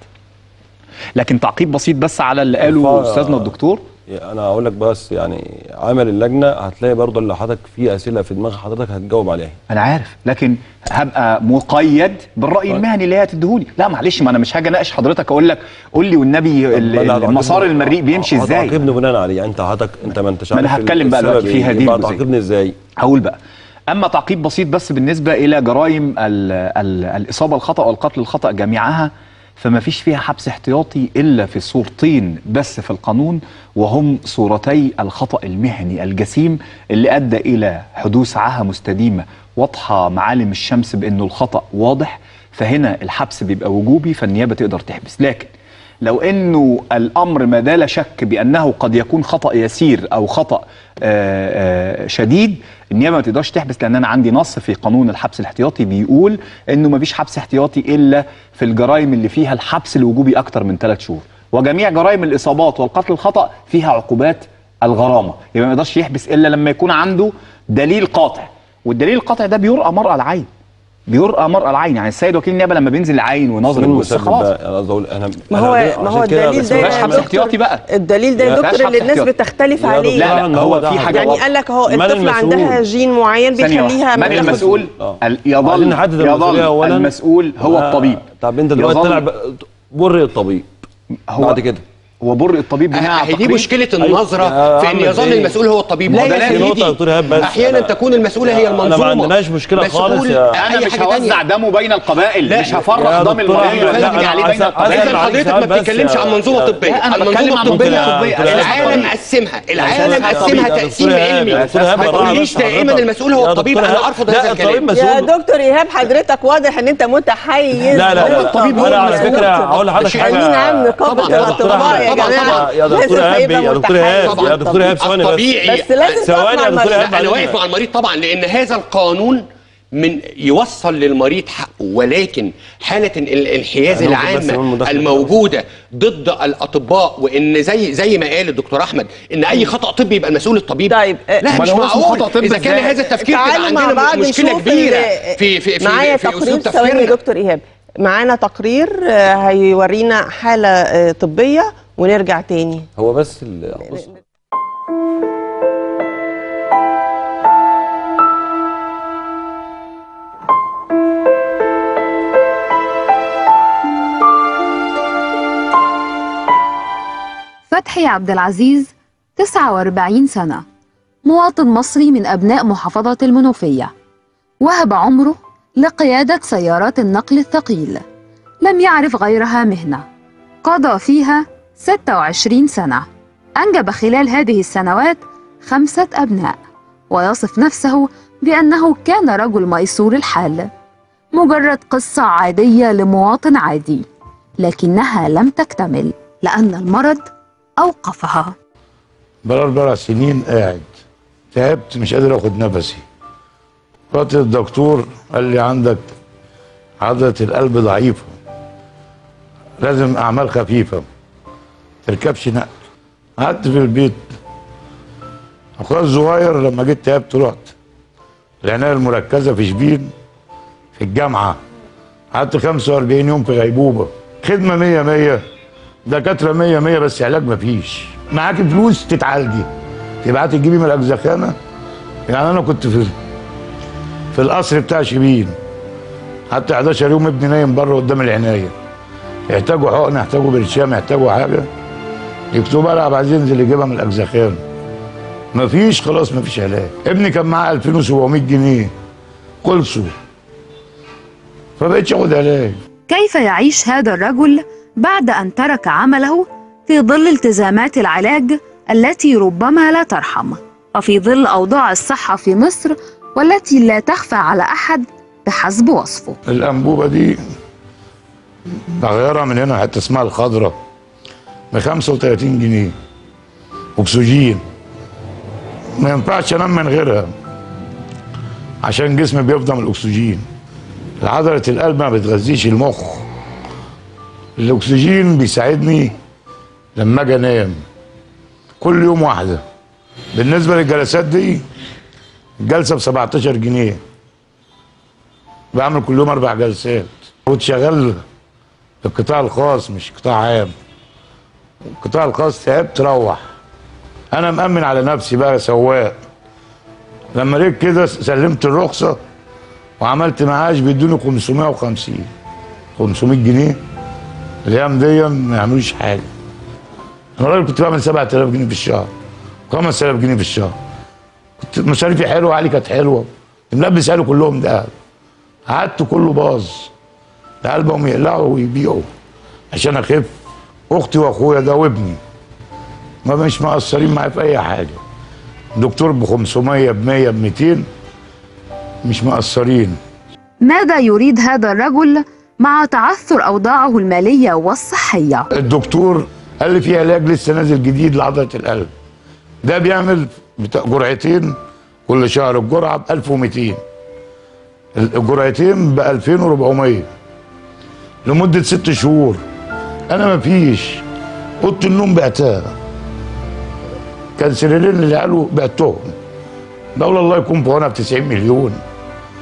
لكن تعقيب بسيط بس على اللي قاله ف- استاذنا الدكتور انا هقول لك بس يعني عمل اللجنه هتلاقي برضه اللي حضرتك في اسئله في دماغ حضرتك هتجاوب عليها انا عارف لكن هبقى مقيد بالراي المهني اللي هي هتديهولي لا معلش ما انا مش هاجي اناقش حضرتك اقول لك قول لي والنبي ال- طب أنا هتعاقبني- المسار المريء بيمشي ازاي هتعاقبني بناء عليه يعني انت حضرتك انت ما انتش ما أنا عارف هتكلم بقى السبب دلوقتي في إيه، هذه يبقى الجزئية. هتعاقبني ازاي هقول بقى اما تعقيب بسيط بس بالنسبه الى جرائم ال ال الاصابه الخطا والقتل الخطا جميعها فما فيش فيها حبس احتياطي الا في صورتين بس في القانون وهم صورتي الخطا المهني الجسيم اللي ادى الى حدوث عاهه مستديمه واضحه معالم الشمس بانه الخطا واضح فهنا الحبس بيبقى وجوبي فالنيابه تقدر تحبس لكن لو انه الامر ما زال شك بانه قد يكون خطا يسير او خطا آه، آه، شديد النيابه ما تقدرش تحبس لان انا عندي نص في قانون الحبس الاحتياطي بيقول انه ما فيش حبس احتياطي الا في الجرائم اللي فيها الحبس الوجوبي اكتر من ثلاث شهور وجميع جرائم الاصابات والقتل الخطا فيها عقوبات الغرامه يبقى ما يقدرش يحبس الا لما يكون عنده دليل قاطع والدليل القاطع ده بيرأى مرأى العين بيرأى مرأى العين يعني السيد وكيل النيابه لما بينزل العين ونظر مين الجثه المسبب خلاص بقى؟ انا قصدي اقول انا ما أنا هو عشان ما هو كده الدليل بس ده ما فيهاش يا حبس دكتور- احتياطي بقى. الدليل ده يا ما فيهاش دكتور حبس اللي الناس احتياطي. بتختلف لا عليه لا لا هو في حاجه يعني واضحة. قال لك اهو من الطفل المسؤول؟ عندها جين معين ثانية واحدة. بيخليها من ما تاخد- المسؤول آه. ال- عايزين يظل نحدد المسؤولية يظل أولاً. المسؤول هو آه. الطبيب طب انت دلوقتي يظل- طلع ب- بري الطبيب هو بعد كده هو بر الطبيب بناء على هي دي تقرير. مشكله أيوة. النظره يا في ان عم يظل إيه؟ المسؤول هو الطبيب لا ما يا ده سيدي. سيدي. نقطة يا دكتور إيهاب بس. احيانا أنا- تكون المسؤوله هي أنا ما المنظومه عندناش مشكلة مسؤول خالص يا- انا أي مش حاجة هوزع تانية. دمه بين القبائل لا، مش يا هفرق دم دكتور المريض أحمد، لا، وأزج أنا عليه عايز- بين عايز القبائل اذا أسمع عليك حضرتك سؤال ما بس بتتكلمش يا- عن منظومه يا- طبيه لا، أنا المنظومه بتكلم عن الطبيه منظومة طبية. أنا العالم بتكلم- قسمها العالم يا دكتور قسمها إيهاب، تقسيم يا علمي دكتور إيهاب، ما بالراحة تقوليش بس دائما حضرتك. المسؤول هو يا الطبيب دكتور انا إيهاب، ارفض لا، هذا الطبيب الكلام مسؤول. يا دكتور ايهاب حضرتك واضح ان انت متحيز لا لا هو لا الطبيب انا هو على يا فكره دكتور. هقول لحضرتك مش حاجه عايزين عام نقابه طبعاً. يا دكتور الاطباء يا أحمد، طبعاً، جماعه يا- يا دكتور لازم إيهاب، هيبقى يا دكتور متحيز. إيهاب، يا دكتور إيهاب، ثواني بس. الطبيعي بس لازم ثواني تقف يا مع دكتور المريض. إيهاب. انا واقف مع المريض طبعا لان هذا القانون من يوصل للمريض حقه ولكن حاله ال- الانحياز أنا ممكن بس أقول العامه مداخلة. الموجوده ضد الاطباء وان زي زي ما قال الدكتور احمد ان اي خطا طبي يبقى المسؤول الطبيب طيب، آه، لا أمال مش هو اسمه معقول خطأ طبي اذا كان إزاي؟ هذا التفكير كده تعالوا مع عندنا بعض مشكله نشوف كبيره ال- في في معايا في, في تقرير اسلوب ثواني يا تفكيرنا دكتور ايهاب معانا تقرير آه، هيورينا حاله آه، طبيه ونرجع تاني هو بس ال- بص فتحي عبد العزيز 49 سنة مواطن مصري من أبناء محافظة المنوفية وهب عمره لقيادة سيارات النقل الثقيل لم يعرف غيرها مهنة قضى فيها 26 سنة أنجب خلال هذه السنوات خمسة أبناء ويصف نفسه بأنه كان رجل ميسور الحال مجرد قصة عادية لمواطن عادي لكنها لم تكتمل لأن المرض أوقفها بقى أربع سنين قاعد تعبت مش قادر اخد نفسي رحت للدكتور قال لي عندك عضلة القلب ضعيفة لازم أعمال خفيفة تركبش نقل قعدت في البيت أخويا الصغير لما جيت تعبت رحت العناية المركزة في شبين في الجامعة قعدت 45 يوم في غيبوبة خدمة 100 100 دكاترة 100 100 بس علاج مفيش معاكي فلوس تتعالجي تبعتي تجيبي من الأجزخانة يعني أنا كنت في في القصر بتاع شبين قعدت 11 يوم ابني نايم بره قدام العناية يحتاجوا حقن يحتاجوا برشام يحتاجوا حاجة يكتبوا لها عبد العزيز ينزل يجيبها من الأجزخانة مفيش خلاص مفيش علاج ابني كان معاه 2700 جنيه خلصوا فبقيتش اخد علاج كيف يعيش هذا الرجل بعد أن ترك عمله في ظل التزامات العلاج التي ربما لا ترحم وفي ظل أوضاع الصحة في مصر والتي لا تخفى على أحد بحسب وصفه الانبوبه دي بغيرها من هنا حته اسمها الخضراء ب 35 جنيه اكسجين ما ينفعش انام من غيرها عشان جسمي بيفضى من الاكسجين عضله القلب ما بتغذيش المخ الاكسجين بيساعدني لما اجي انام كل يوم واحده بالنسبه للجلسات دي الجلسه ب 17 جنيه بعمل كل يوم اربع جلسات كنت شغال في القطاع الخاص مش قطاع عام القطاع الخاص تعبت روح انا مأمن على نفسي بقى سواق لما لقيت كده سلمت الرخصة وعملت معاش بيدوني 550 500 جنيه الايام دي ما يعملوش حاجة انا راجل كنت بعمل 7000 جنيه في الشهر 5000 جنيه في الشهر كنت مصاريفي حلوه علي كانت حلوه كنت ملبس اهلي كلهم ده قعدت كله باظ قلبهم يقلعوا ويبيعوا عشان اخف اختي واخويا ده وابني ما مش مقصرين معايا في اي حاجه دكتور ب 500 ب 100 ب 200 مش مقصرين ماذا يريد هذا الرجل مع تعثر أوضاعه المالية والصحية الدكتور قال لي في علاج لسه نازل جديد لعضله القلب ده بيعمل بتا- جرعتين كل شهر الجرعه ب 1200 الجرعتين ب 2400 لمده ست شهور انا ما فيش اوضه النوم بعتها كان سريرين اللي قالوا بعتهم دولة الله يكون في عونها ب 90 مليون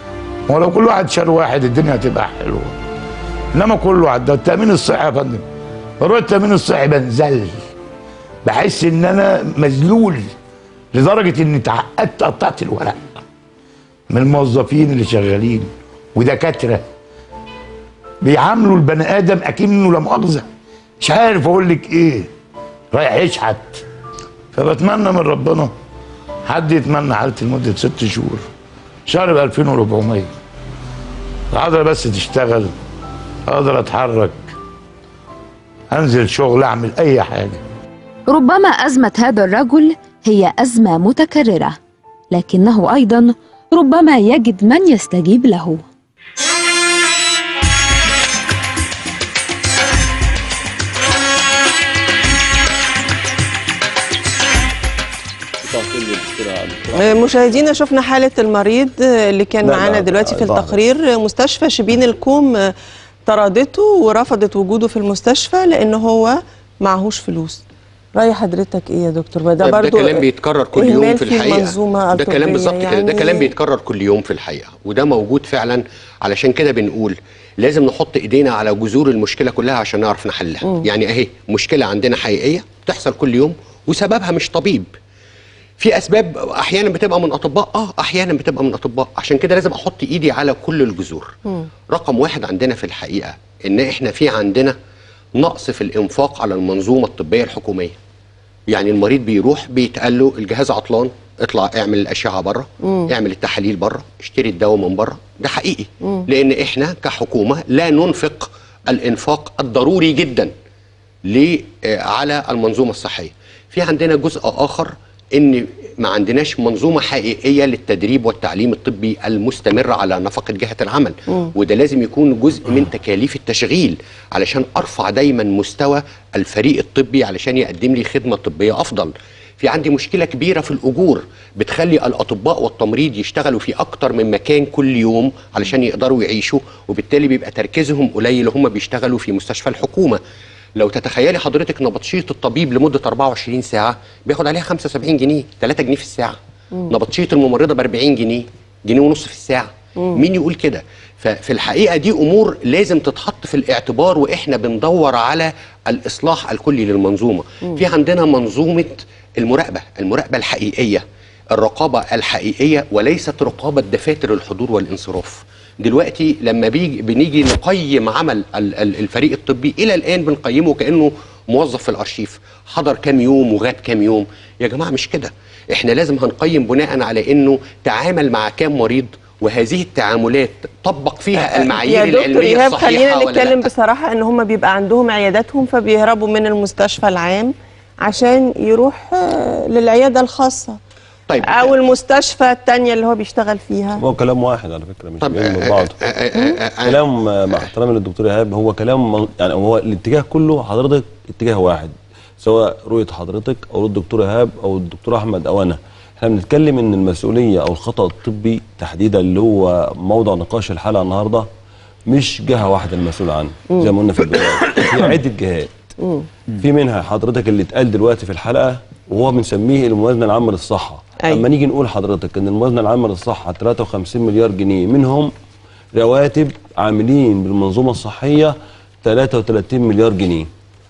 ولو كل واحد شال واحد الدنيا هتبقى حلوه انما كله عدى التامين الصحي يا فندم بروح التامين الصحي بنزل بحس ان انا مذلول لدرجه اني اتعقدت قطعت الورق من الموظفين اللي شغالين ودكاتره بيعاملوا البني ادم اكنه لا مؤاخذه مش عارف اقول لك ايه رايح يشحت فبتمنى من ربنا حد يتمنى حالتي لمده ست شهور شهر ب 2400 العضله بس تشتغل اقدر اتحرك انزل شغل اعمل اي حاجه ربما أزمة هذا الرجل هي أزمة متكررة لكنه أيضا ربما يجد من يستجيب له مشاهدينا شفنا حالة المريض اللي كان لا، معانا لا، دلوقتي في ضعف. التقرير مستشفى شبين الكوم طردته ورفضت وجوده في المستشفى لأن هو معهوش فلوس رأي حضرتك إيه يا دكتور ده طيب ده برضو كلام بيتكرر كل يوم إهمال في الحقيقه المنظومة ده كلام الطبية بالظبط كده ده يعني كلام بيتكرر كل يوم في الحقيقه وده موجود فعلا علشان كده بنقول لازم نحط ايدينا على جذور المشكله كلها عشان نعرف نحلها يعني اهي مشكله عندنا حقيقيه بتحصل كل يوم وسببها مش طبيب في اسباب احيانا بتبقى من اطباء اه احيانا بتبقى من اطباء عشان كده لازم احط ايدي على كل الجذور رقم واحد عندنا في الحقيقه ان احنا في عندنا نقص في الانفاق على المنظومه الطبيه الحكوميه يعني المريض بيروح بيتقال له الجهاز عطلان اطلع اعمل الاشعه بره اعمل التحاليل بره اشتري الدواء من بره ده حقيقي لان احنا كحكومه لا ننفق الانفاق الضروري جدا ل- آه، على المنظومه الصحيه في عندنا جزء اخر ان ما عندناش منظومه حقيقيه للتدريب والتعليم الطبي المستمر على نفقه جهه العمل وده لازم يكون جزء من تكاليف التشغيل علشان ارفع دايما مستوى الفريق الطبي علشان يقدم لي خدمه طبيه افضل في عندي مشكله كبيره في الاجور بتخلي الاطباء والتمريض يشتغلوا في اكتر من مكان كل يوم علشان يقدروا يعيشوا وبالتالي بيبقى تركيزهم قليل هم بيشتغلوا في مستشفى الحكومه لو تتخيلي حضرتك نبطشيه الطبيب لمده 24 ساعه بياخد عليها 75 جنيه 3 جنيه في الساعه نبطشيه الممرضه ب 40 جنيه جنيه ونص في الساعه مين يقول كده ففي الحقيقه دي امور لازم تتحط في الاعتبار واحنا بندور على الاصلاح الكلي للمنظومه في عندنا منظومه المراقبه المراقبه الحقيقيه الرقابه الحقيقيه وليست رقابه دفاتر الحضور والانصراف دلوقتي لما بيجي بنيجي نقيم عمل ال- ال- الفريق الطبي الى الان بنقيمه كانه موظف في الارشيف حضر كام يوم وغاب كام يوم يا جماعه مش كده احنا لازم هنقيم بناء على انه تعامل مع كام مريض وهذه التعاملات طبق فيها المعايير يا دكتور العلميه إيهاب الصحيحه خلينا ولا نتكلم لا بصراحة إن هم بيبقى عندهم عياداتهم فبيهربوا من المستشفى العام عشان يروح آه، للعيادة الخاصة طيب أو المستشفى التانية اللي هو بيشتغل فيها هو كلام واحد على فكره مش طب جاي من آه، بعض آه، آه، آه، آه، كلام آه، مع احترامي للدكتور ايهاب هو كلام من- يعني هو الاتجاه كله حضرتك اتجاه واحد سواء رؤيه حضرتك او رؤيه الدكتور ايهاب او الدكتور احمد او انا احنا بنتكلم ان المسؤوليه او الخطا الطبي تحديدا اللي هو موضع نقاش الحلقه النهارده مش جهه واحده المسؤول عنه زي ما قلنا في البدايه في عده جهات في منها حضرتك اللي اتقال دلوقتي في الحلقه وهو بنسميه الموازنه العامه للصحه أيوة. اما نيجي نقول حضرتك ان الموازنه العامه للصحه 53 مليار جنيه منهم رواتب عاملين بالمنظومه الصحيه 33 مليار جنيه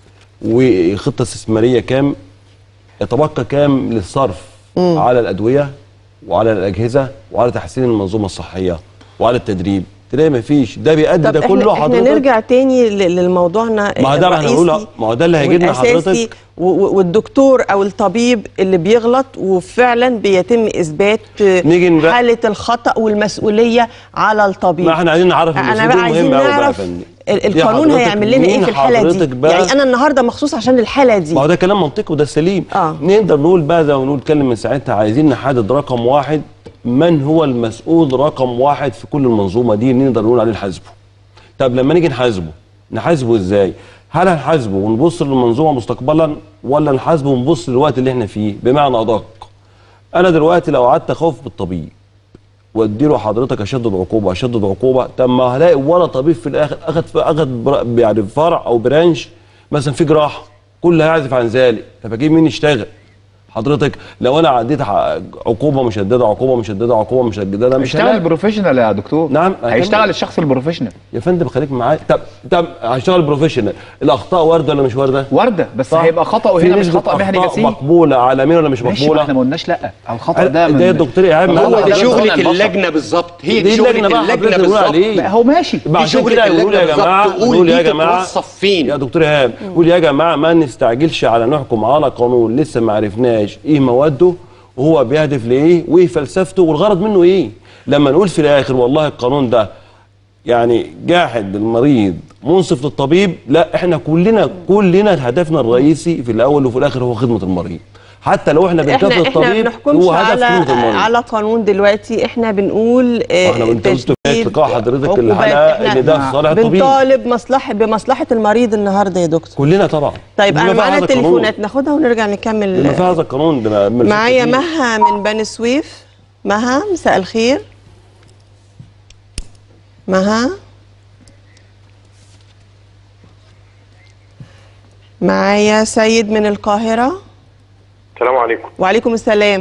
وخطه استثماريه كام يتبقى كام للصرف على الادويه وعلى الاجهزه وعلى تحسين المنظومه الصحيه وعلى التدريب تلاقي ما فيش ده بيؤدي طب ده احنا, كله احنا حضرتك نرجع تاني ل- لموضوعنا ما هو ده اللي هنقوله، الرئيسي ما هو ده اللي هيجيبنا والأساسي حضرتك. و- و- والدكتور او الطبيب اللي بيغلط وفعلا بيتم اثبات نيجي نرا- حاله الخطا والمسؤوليه على الطبيب ما احنا عايزين نعرف انا المسؤول بقى دي عايزين مهمة أوي بقى يا نعرف فندم. ال- دي القانون حضرتك هيعمل لنا ايه مين في الحاله حضرتك دي بقى؟ يعني انا النهارده مخصوص عشان الحاله دي ما هو ده كلام منطقي وده سليم آه. نقدر نقول بقى زي ما نقول نتكلم من ساعتها عايزين نحدد رقم واحد من هو المسؤول رقم واحد في كل المنظومه دي نقدر نقول عليه نحاسبه طب لما نيجي نحاسبه نحاسبه ازاي هل هنحاسبه ونبص للمنظومه مستقبلا ولا نحاسبه ونبص للوقت اللي احنا فيه بمعنى ادق انا دلوقتي لو قعدت اخوف بالطبيب واديله حضرتك اشدد عقوبه اشدد عقوبه طب ما هلاقي ولا طبيب في الاخر اخد في اخد بر- يعني فرع او برانش مثلا في جراحه كل هيعزف عن ذلك طب اجيب مين يشتغل حضرتك لو انا عديت ح- عقوبه مشدده عقوبه مشدده عقوبه مشدده مش هيشتغل هلاقي بروفيشنال يا دكتور نعم، هيشتغل هكمل. الشخص البروفيشنال يا فندم خليك معايا طب طب هشتغل بروفيشنال الاخطاء وارده ولا مش وارده؟ ورده بس صح. هيبقى خطا في هنا مش نسبة خطا مهني أخطاء جسيم مقبوله عالميا ولا مش ماشي ما مقبوله؟ احنا ما قلناش لا الخطا ده ده من يا دكتور ايهاب ما هو ده ده ده شغلة البشر. اللجنة بالظبط هي دي دي شغلة اللجنة بقى حضرتك اللجنة بنقول بالظبط عليه. بقى هو ماشي يبقى عشان شغلة كده يقولوا اللجنة يا بالظبط. جماعه تقول نقول يا دي جماعه تتوصف فين؟ يا دكتور ايهاب قول يا جماعه ما نستعجلش على نحكم على قانون لسه ما عرفناش ايه مواده وهو بيهدف لايه وايه فلسفته والغرض منه ايه لما نقول في الاخر والله القانون ده يعني جاحد للمريض منصف للطبيب لا احنا كلنا كلنا هدفنا الرئيسي في الاول وفي الاخر هو خدمه المريض حتى لو احنا بنكافئ احنا احنا ما الطبيب بنحكمش هو هدف على خدمه المريض على قانون دلوقتي احنا بنقول آه، واحنا انت قلت في تشديد لقاء حضرتك عقوبات. الحلقه إحنا ان ده في صالح الطبيب بنطالب مصلحه بمصلحه المريض النهارده يا دكتور كلنا طبعا طيب بما انا فيها معانا هذا القانون. تليفونات ناخدها ونرجع بما نكمل فيها هذا القانون ده من معايا الفكرة دي. مها من بني سويف مها مساء الخير مها معايا سيد من القاهرة السلام عليكم وعليكم السلام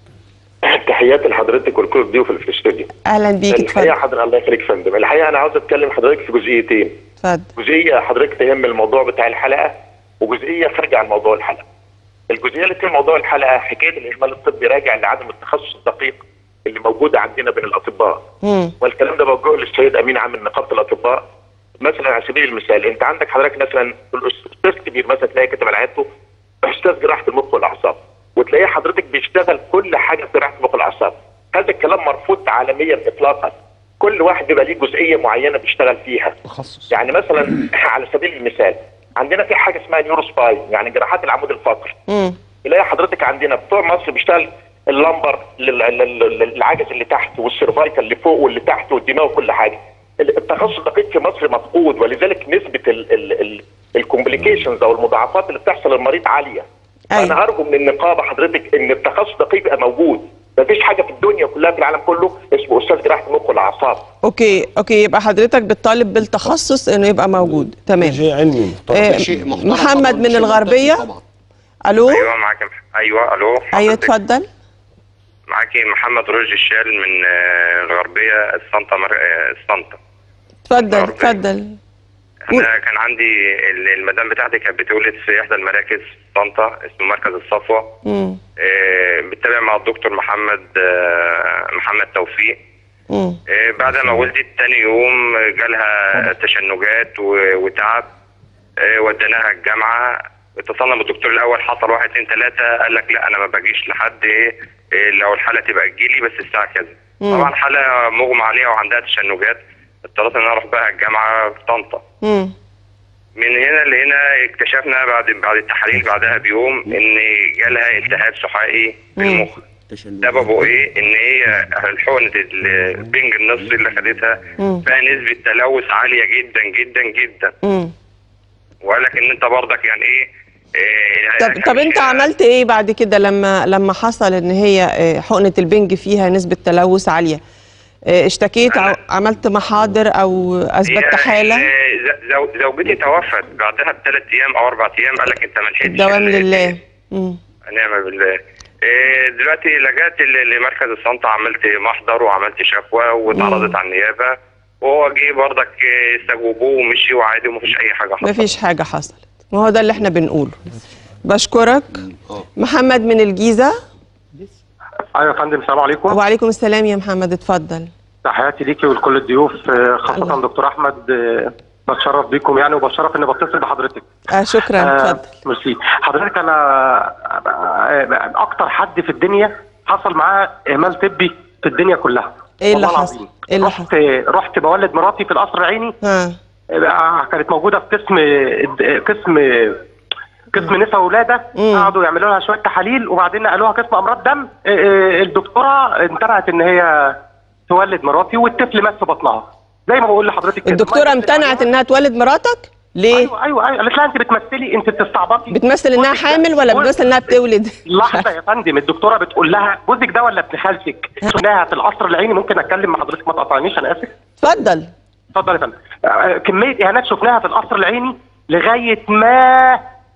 تحياتي لحضرتك ولكل الضيوف اللي في الاستوديو اهلا بيك الحقيقه اتفضل حضرتك الله يخليك يا فندم الحقيقه انا عاوز اتكلم حضرتك في جزئيتين اتفضل جزئيه حضرتك تهم الموضوع بتاع الحلقه وجزئيه خارجه عن موضوع الحلقه الجزئيه اللي تهم موضوع الحلقه حكايه الاهمال الطبي راجع لعدم التخصص الدقيق اللي موجود عندنا بين الاطباء مم. والكلام ده موجه للسيد امين عام من نقابه الاطباء مثلا على سبيل المثال انت عندك حضرتك مثلا الاستاذ كبير مثلا تلاقي كاتب على عيادته استاذ جراحه المخ والاعصاب وتلاقيه حضرتك بيشتغل كل حاجه في جراحه المخ والاعصاب هذا الكلام مرفوض عالميا اطلاقا كل واحد بيبقى ليه جزئيه معينه بيشتغل فيها تخصص يعني مثلا على سبيل المثال عندنا في حاجه اسمها نيورو سباي يعني جراحات العمود الفقري مم. تلاقي حضرتك عندنا بتوع مصر بيشتغل اللمبر لل- لل- لل- العجز اللي تحت والسيرفايكال اللي فوق واللي تحت والدماغ وكل حاجه التخصص الدقيق في مصر مفقود ولذلك نسبه الكومبليكيشنز او المضاعفات اللي بتحصل للمريض عاليه أيوة. انا ارجو من النقابه حضرتك ان التخصص الدقيق يبقى موجود مفيش حاجه في الدنيا كلها في العالم كله اسمه استاذ جراحه المخ والاعصاب اوكي اوكي يبقى حضرتك بتطالب بالتخصص انه يبقى موجود تمام شيء علمي آه، ده شيء محترم محمد طبعاً، من شيء الغربية منطقي طبعاً. الو ايوه معاك ايوه الو ايوه حضرتك. اتفضل معاكي محمد رشدي الشال من آه، الغربيه السانتا مر... آه، السانتا اتفضل غربية. اتفضل انا كان عندي ال- المدام بتاعتي كانت بتولد في احدى المراكز في طنطا اسمه مركز الصفوه مم. آه، بتتابع مع الدكتور محمد آه، محمد توفيق مم. آه، بعد ما ولدت تاني يوم جالها تشنجات و- وتعب آه، وديناها الجامعه اتصلنا بالدكتور الاول حصل واحد اتنين تلاته قال لك لا انا ما باجيش لحد ايه إيه، لو الحاله تبقى تجيلي بس الساعه كذا مم. طبعا حاله مغمى عليها وعندها تشنجات اضطريت ان انا اروح بقى الجامعه في طنطا مم. من هنا لهنا اكتشفنا بعد بعد التحاليل بعدها بيوم ان جالها التهاب سحائي في المخ سببه ايه؟ ان هي الحقنه البنج النصي اللي خدتها مم. فيها نسبه تلوث عاليه جدا جدا جدا مم. وقال لك ان انت برضك يعني ايه إيه، طب طب انت عملت ايه بعد كده لما لما حصل ان هي آه، حقنه البنج فيها نسبه تلوث عاليه آه، اشتكيت او عملت محاضر او اثبتت هي- حاله إيه، ز- زو- زوجتي توفت بعدها بثلاث ايام او اربع ايام قال لك انت ما لحقتش الدوام ال- لله مم. نعم بالله إيه، دلوقتي لجأت ل- لمركز الصنطة عملت محضر وعملت شكوى واتعرضت على النيابة وهو جه برضك إيه، استجوبوه ومشي وعادي ومفيش أي حاجة حصلت مفيش حاجه حصلت وهو ده اللي احنا بنقوله بشكرك محمد من الجيزه ايوه يا فندم السلام عليكم وعليكم السلام يا محمد اتفضل تحياتي ليكي ولكل الضيوف آه، خاصه الله. دكتور احمد آه، بتشرف بيكم يعني وبتشرف اني بتصل بحضرتك آه شكرا آه، اتفضل ميرسي حضرتك انا آه، اكتر حد في الدنيا حصل معاه اهمال طبي في الدنيا كلها ايه اللي والله حصل؟ العظيم. ايه اللي رحت رحت بولد مراتي في القصر العيني ها آه، كانت موجوده في قسم قسم قسم نساء ولاده مم. قعدوا يعملوا لها شويه تحاليل وبعدين نقلوها قسم امراض دم آه، آه، الدكتوره امتنعت ان هي تولد مراتي والطفل مات في بطنها زي ما بقول لحضرتك كده. الدكتوره ما امتنعت يفرق انها تولد مراتك ليه ايوه ايوه ايوه قالت لها انت بتمثلي انت بتستعبطي بتمثل انها جوزك ده- حامل ولا جوزك- بتمثل انها بتولد لحظه يا فندم الدكتوره بتقول لها جوزك ده ولا ابن خالتك؟ شفناها في القصر العيني ممكن اتكلم مع حضرتك ما تقطعنيش انا اسف اتفضل اتفضل يا فندم آه، كميه اهانات شفناها في القصر العيني لغايه ما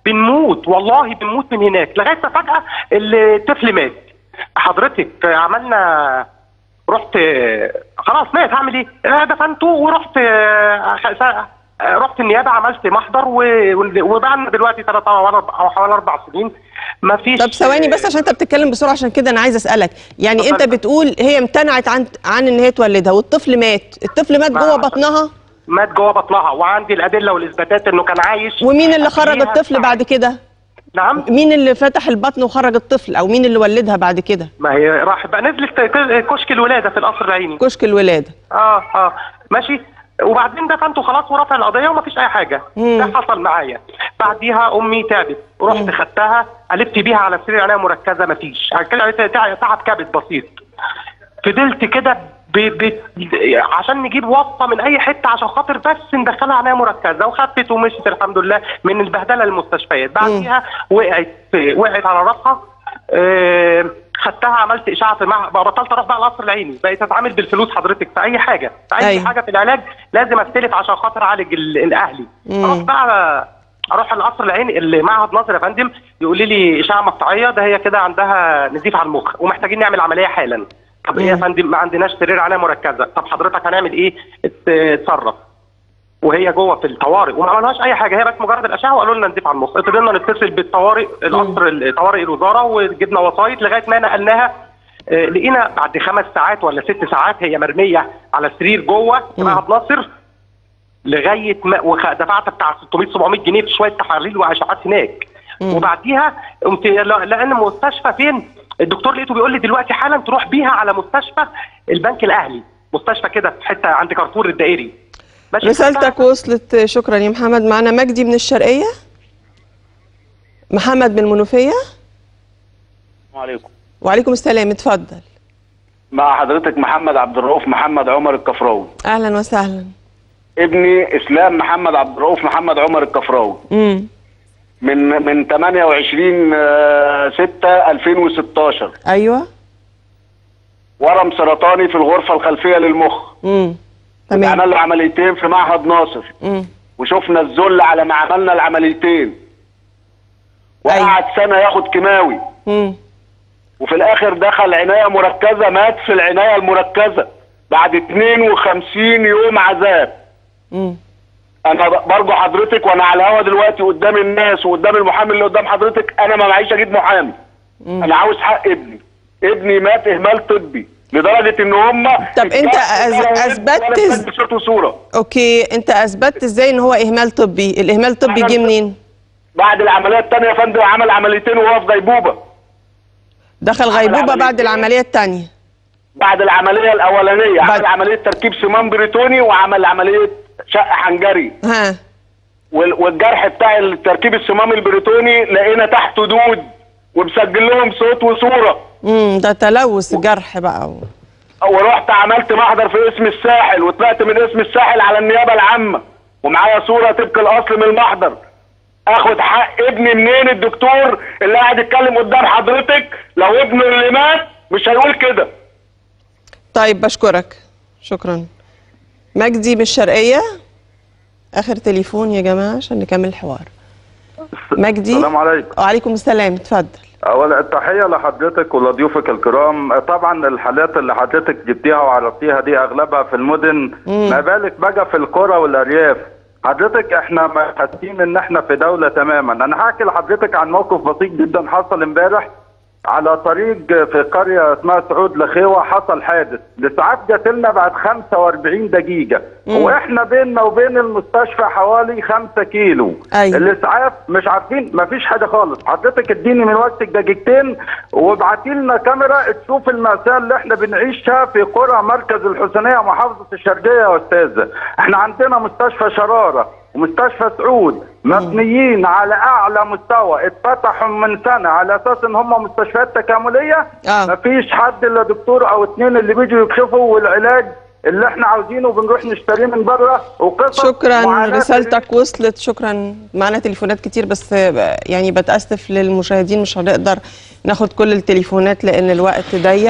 بنموت والله بنموت من هناك لغايه ما فجاه الطفل مات حضرتك عملنا رحت خلاص مات هعمل ايه؟ آه، دفنته ورحت آه، خ- آه، رحت النيابه عملت محضر و- وبقى دلوقتي ثلاث او أربع- أو حوالي اربع سنين ما فيش طب ثواني بس عشان انت بتتكلم بسرعه عشان كده انا عايز اسالك يعني انت بتقول هي امتنعت عن عن ان هي تولدها والطفل مات الطفل مات ما- جوه بطنها مات جوه بطنها وعندي الادله والاثباتات انه كان عايش ومين اللي خرج فيها الطفل بعد كده نعم مين اللي فتح البطن وخرج الطفل او مين اللي ولدها بعد كده ما هي راح بقى نزلت ك- كشك الولاده في القصر العيني كشك الولاده اه اه ماشي وبعدين دفنته خلاص ورفع القضيه ومفيش اي حاجه مم. ده حصل معايا بعديها امي تعبت رحت خدتها قلبت بيها على سرير عنايه مركزه مفيش كده تع- تعب كبد بسيط فضلت كده ب... ب... عشان نجيب وصفه من اي حته عشان خاطر بس ندخلها عنايه مركزه وخفت ومشيت الحمد لله من البهدله المستشفيات بعديها وقعت وقعت على راسها آه، خدتها عملت اشعه في المعهد بقى بطلت اروح بقى القصر العيني بقيت اتعامل بالفلوس حضرتك في اي حاجه في اي أيوة. حاجه في العلاج لازم استلف عشان خاطر اعالج ال- الاهلي مم. اروح بقى اروح القصر العيني اللي معهد ناصر يا فندم يقول لي اشعه مقطعيه ده هي كده عندها نزيف على المخ ومحتاجين نعمل عمليه حالا طب ايه يا فندم ما عندناش سرير عنايه مركزه طب حضرتك هنعمل ايه ات- اتصرف وهي جوه في الطوارئ وما عملهاش اي حاجه هي بس مجرد الاشعه وقالوا لنا نزيف على المخ اضطرينا نتصل بالطوارئ القصر طوارئ الوزاره وجبنا وسايط لغايه ما نقلناها آه، لقينا بعد خمس ساعات ولا ست ساعات هي مرميه على سرير جوه في معهد ناصر لغايه ما وخ- دفعت بتاع 600 700 جنيه في شويه تحاليل واشعات هناك وبعديها قمت لا- لان مستشفى فين الدكتور لقيته بيقول لي دلوقتي حالا تروح بيها على مستشفى البنك الاهلي مستشفى كده في حته عند كارفور الدائري ماشي رسالتك وصلت شكرا يا محمد معنا مجدي من الشرقيه محمد من المنوفيه السلام عليكم وعليكم السلام اتفضل مع حضرتك محمد عبد الرؤوف محمد عمر الكفراوي اهلا وسهلا ابني اسلام محمد عبد الرؤوف محمد عمر الكفراوي امم من من 28 آه، 6 2016 ايوه ورم سرطاني في الغرفه الخلفيه للمخ امم تمام عمل له عمليتين في معهد ناصر امم وشفنا الذل على ما عملنا العمليتين وقعد سنه ياخد كيماوي امم وفي الاخر دخل عنايه مركزه مات في العنايه المركزه بعد 52 يوم عذاب امم انا ب- برجو حضرتك وانا على الهوا دلوقتي قدام الناس وقدام المحامي اللي قدام حضرتك انا ما معيش اجيب محامي انا عاوز حق ابني ابني مات اهمال طبي لدرجه ان هم طب انت أز- اثبتت صوت وصوره اوكي انت اثبتت ازاي ان هو اهمال طبي الاهمال الطبي جه منين بعد العمليه الثانيه يا فندم عمل عمليتين وهو في غيبوبه دخل غيبوبه بعد العمليه الثانيه بعد العمليه الاولانيه عمل عمليه تركيب سمان بريتوني وعمل عمليه شق حنجري ها وال- والجرح بتاع التركيب الصمام البريتوني لقينا تحته دود ومسجل لهم صوت وصوره امم ده تلوث جرح بقى و... ورحت عملت محضر في اسم الساحل وطلعت من اسم الساحل على النيابه العامه ومعايا صوره طبق الاصل من المحضر اخد حق ابني منين الدكتور اللي قاعد يتكلم قدام حضرتك لو ابنه اللي مات مش هيقول كده طيب بشكرك شكرا مجدي من الشرقيه اخر تليفون يا جماعه عشان نكمل الحوار مجدي السلام عليكم وعليكم السلام اتفضل اولا التحيه لحضرتك ولضيوفك الكرام طبعا الحالات اللي حضرتك جبتيها وعرضتيها دي اغلبها في المدن مم. ما بالك بقى في القرى والارياف حضرتك احنا ما حاسين ان احنا في دوله تماما انا هحكي لحضرتك عن موقف بسيط جدا حصل امبارح على طريق في قريه اسمها سعود لخيوه حصل حادث الاسعاف جات لنا بعد 45 دقيقه مم. واحنا بيننا وبين المستشفى حوالي 5 كيلو أيوة. الاسعاف مش عارفين ما فيش حاجه خالص حضرتك اديني من وقتك دقيقتين وابعتي لنا كاميرا تشوف المأساة اللي احنا بنعيشها في قرى مركز الحسينيه محافظه الشرقيه يا استاذه احنا عندنا مستشفى شراره ومستشفى سعود مبنيين على اعلى مستوى اتفتحوا من سنه على اساس ان هم مستشفيات تكامليه آه. مفيش حد الا دكتور او اتنين اللي بيجوا يكشفوا والعلاج اللي احنا عاوزينه بنروح نشتريه من بره وقصص شكرا معاناة رسالتك وصلت شكرا معنا تليفونات كتير بس ب- يعني بتأسف للمشاهدين مش هنقدر ناخد كل التليفونات لأن الوقت ضيق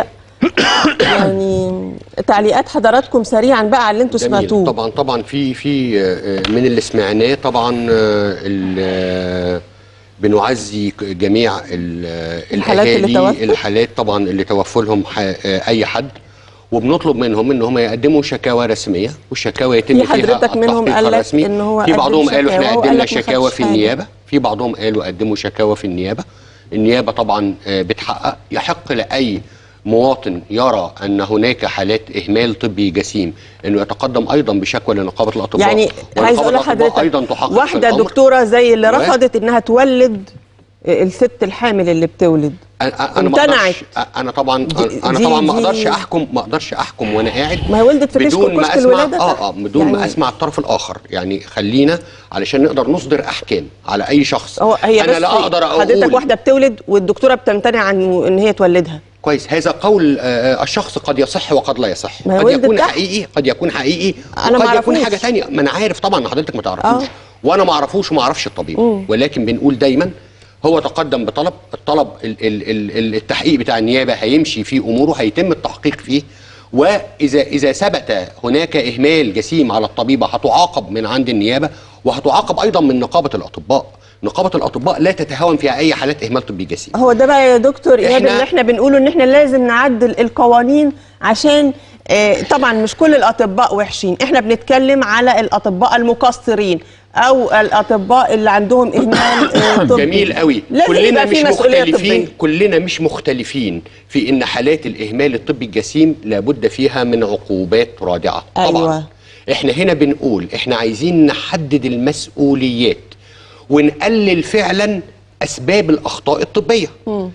يعني تعليقات حضراتكم سريعا بقى على اللي انتوا جميل. سمعتوه طبعا طبعا في في آه، من اللي سمعناه طبعا آه، ال- آه، بنعزي ك- جميع ال- الحالات اللي الأهالي، توفت؟ الحالات طبعا اللي توفوا لهم ح- آه، اي حد وبنطلب منهم ان هم يقدموا شكاوى رسميه والشكاوى يتم في فيها حضرتك منهم التحقيق قال لك الرسمي إن هو في قدم بعضهم قالوا احنا شكاوى وقال قدمنا لك ما شكاوى خدش في حاجة. النيابه في بعضهم قالوا قدموا شكاوى في النيابه النيابه طبعا آه، بتحقق يحق لاي مواطن يرى ان هناك حالات اهمال طبي جسيم انه يتقدم ايضا بشكوى لنقابه الاطباء يعني عايز اقول ونقابة الأطباء لحضرتك ايضا تحقق في واحده الأمر. دكتوره زي اللي و- رفضت انها تولد الست الحامل اللي بتولد انا انا ما امتنعت. اقدرش انا طبعا دي- انا دي- طبعا ما دي- اقدرش احكم ما اقدرش احكم وانا قاعد ما هي ولدت في كشك بدون ما كشك اسمع الولادة اه تحت. اه بدون ما يعني- اسمع الطرف الاخر يعني خلينا علشان نقدر نصدر احكام على اي شخص هو هي انا بس لا اقدر اقول حضرتك واحده بتولد والدكتوره بتمتنع عن ان هي تولدها كويس هذا قول آه الشخص قد يصح وقد لا يصح ما هي قد ولدت يكون تحت. حقيقي قد يكون حقيقي أنا ما وقد يكون أعرفوش. حاجه تانية ما انا عارف طبعا ان حضرتك ما تعرفوش آه. وانا ما اعرفوش وما اعرفش الطبيب مم. ولكن بنقول دايما هو تقدم بطلب الطلب ال ال ال ال التحقيق بتاع النيابه هيمشي في اموره هيتم التحقيق فيه واذا اذا ثبت هناك اهمال جسيم على الطبيبه هتعاقب من عند النيابه وهتعاقب ايضا من نقابه الاطباء نقابه الاطباء لا تتهاون في اي حالات اهمال طبي جسيم هو ده بقى يا دكتور ايهاب إحنا- اللي احنا بنقوله ان احنا لازم نعدل القوانين عشان آه، طبعا مش كل الاطباء وحشين احنا بنتكلم على الاطباء المقصرين او الاطباء اللي عندهم اهمال آه، طبي جميل قوي لازم كلنا يبقى في مش مسؤوليه مختلفين طبيه كلنا مش مختلفين في ان حالات الاهمال الطبي الجسيم لابد فيها من عقوبات رادعه طبعا أيوة. احنا هنا بنقول احنا عايزين نحدد المسؤوليات ونقلل فعلا اسباب الاخطاء الطبيه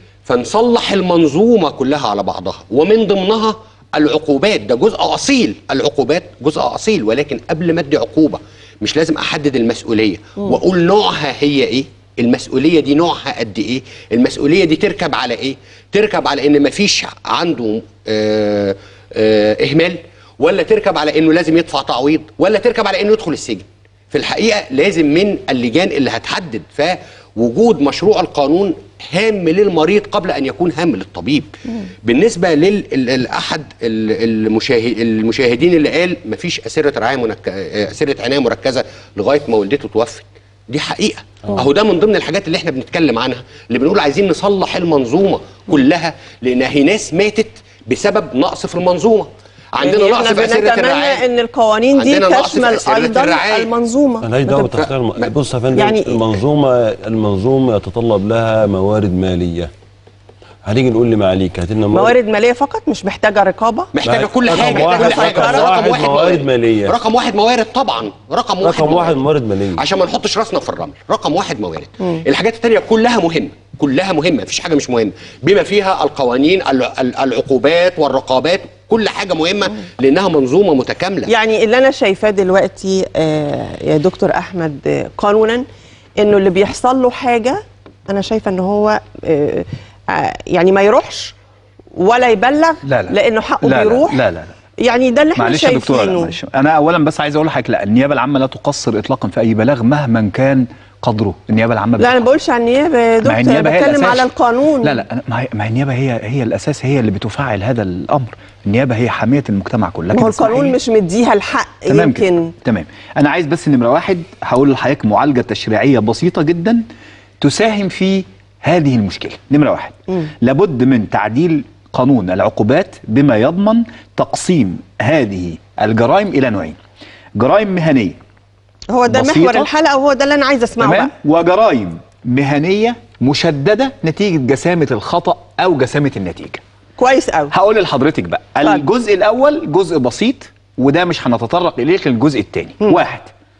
فنصلح المنظومه كلها على بعضها ومن ضمنها العقوبات ده جزء اصيل العقوبات جزء اصيل ولكن قبل ما ادي عقوبه مش لازم احدد المسؤوليه واقول نوعها هي ايه المسؤوليه دي نوعها قد ايه المسؤوليه دي تركب على ايه تركب على ان مفيش عنده آه آه اهمال ولا تركب على انه لازم يدفع تعويض ولا تركب على انه يدخل السجن في الحقيقه لازم من اللجان اللي هتحدد فوجود مشروع القانون هام للمريض قبل ان يكون هام للطبيب بالنسبه للاحد المشاهد المشاهدين اللي قال مفيش اسره رعايه منك... اسره عنايه مركزه لغايه ما والدته توفت دي حقيقه اهو ده من ضمن الحاجات اللي احنا بنتكلم عنها اللي بنقول عايزين نصلح المنظومه كلها لان هي ناس ماتت بسبب نقص في المنظومه عندنا يعني نقص احنا في اسره بنتمنى الرعايه ان القوانين دي عندنا نقص في تشمل أسرة ايضا الرعاية. المنظومه مالهاش دعوه ما تبقى- بتختار الم... بص يا فندم يعني- يعني المنظومه المنظومه يتطلب لها موارد ماليه هنيجي نقول لمعاليك هات لنا موارد ماليه فقط مش محتاجه رقابه محتاجه كل رقم حاجه واحد- محتاجة كل حاجة. رقم واحد موارد مالية. رقم واحد موارد طبعا رقم واحد رقم واحد موارد ماليه عشان ما نحطش راسنا في الرمل رقم واحد موارد الحاجات التانية كلها مهمة كلها مهمة مفيش حاجة مش مهمة بما فيها القوانين الع- ال- العقوبات والرقابات كل حاجة مهمة لأنها منظومة متكاملة يعني اللي انا شايفاه دلوقتي آه يا دكتور احمد آه قانونا انه اللي بيحصل له حاجه انا شايفه ان هو آه آه يعني ما يروحش ولا يبلغ لا لا لانه حقه لا لا بيروح لا لا, لا. يعني ده اللي احنا معلش يا دكتوره لا شايفينه معلش انا اولا بس عايز اقول لحضرتك لا النيابه العامه لا تقصر اطلاقا في اي بلاغ مهما كان قدره النيابه العامه لا انا ما بقولش عن النيابه يا مع دكتور النيابه انا هي بتكلم الأساس. على القانون لا لا أنا- ما هي- ما هي النيابه هي هي الاساس هي اللي بتفعل هذا الامر النيابه هي حمايه المجتمع كله ما لكن هو اسمحي القانون لي- مش مديها الحق تمام يمكن كده. تمام انا عايز بس نمره واحد هقول لحضرتك معالجه تشريعيه بسيطه جدا تساهم في هذه المشكله نمره واحد لابد من تعديل قانون العقوبات بما يضمن تقسيم هذه الجرائم الى نوعين جرائم مهنيه هو ده بسيطة. محور الحلقه وهو ده اللي انا عايزه اسمعه تمام بقى وجرائم مهنيه مشدده نتيجه جسامه الخطا او جسامه النتيجه كويس قوي هقول لحضرتك بقى اتفضل. الجزء الاول جزء بسيط وده مش هنتطرق اليه في الجزء الثاني واحد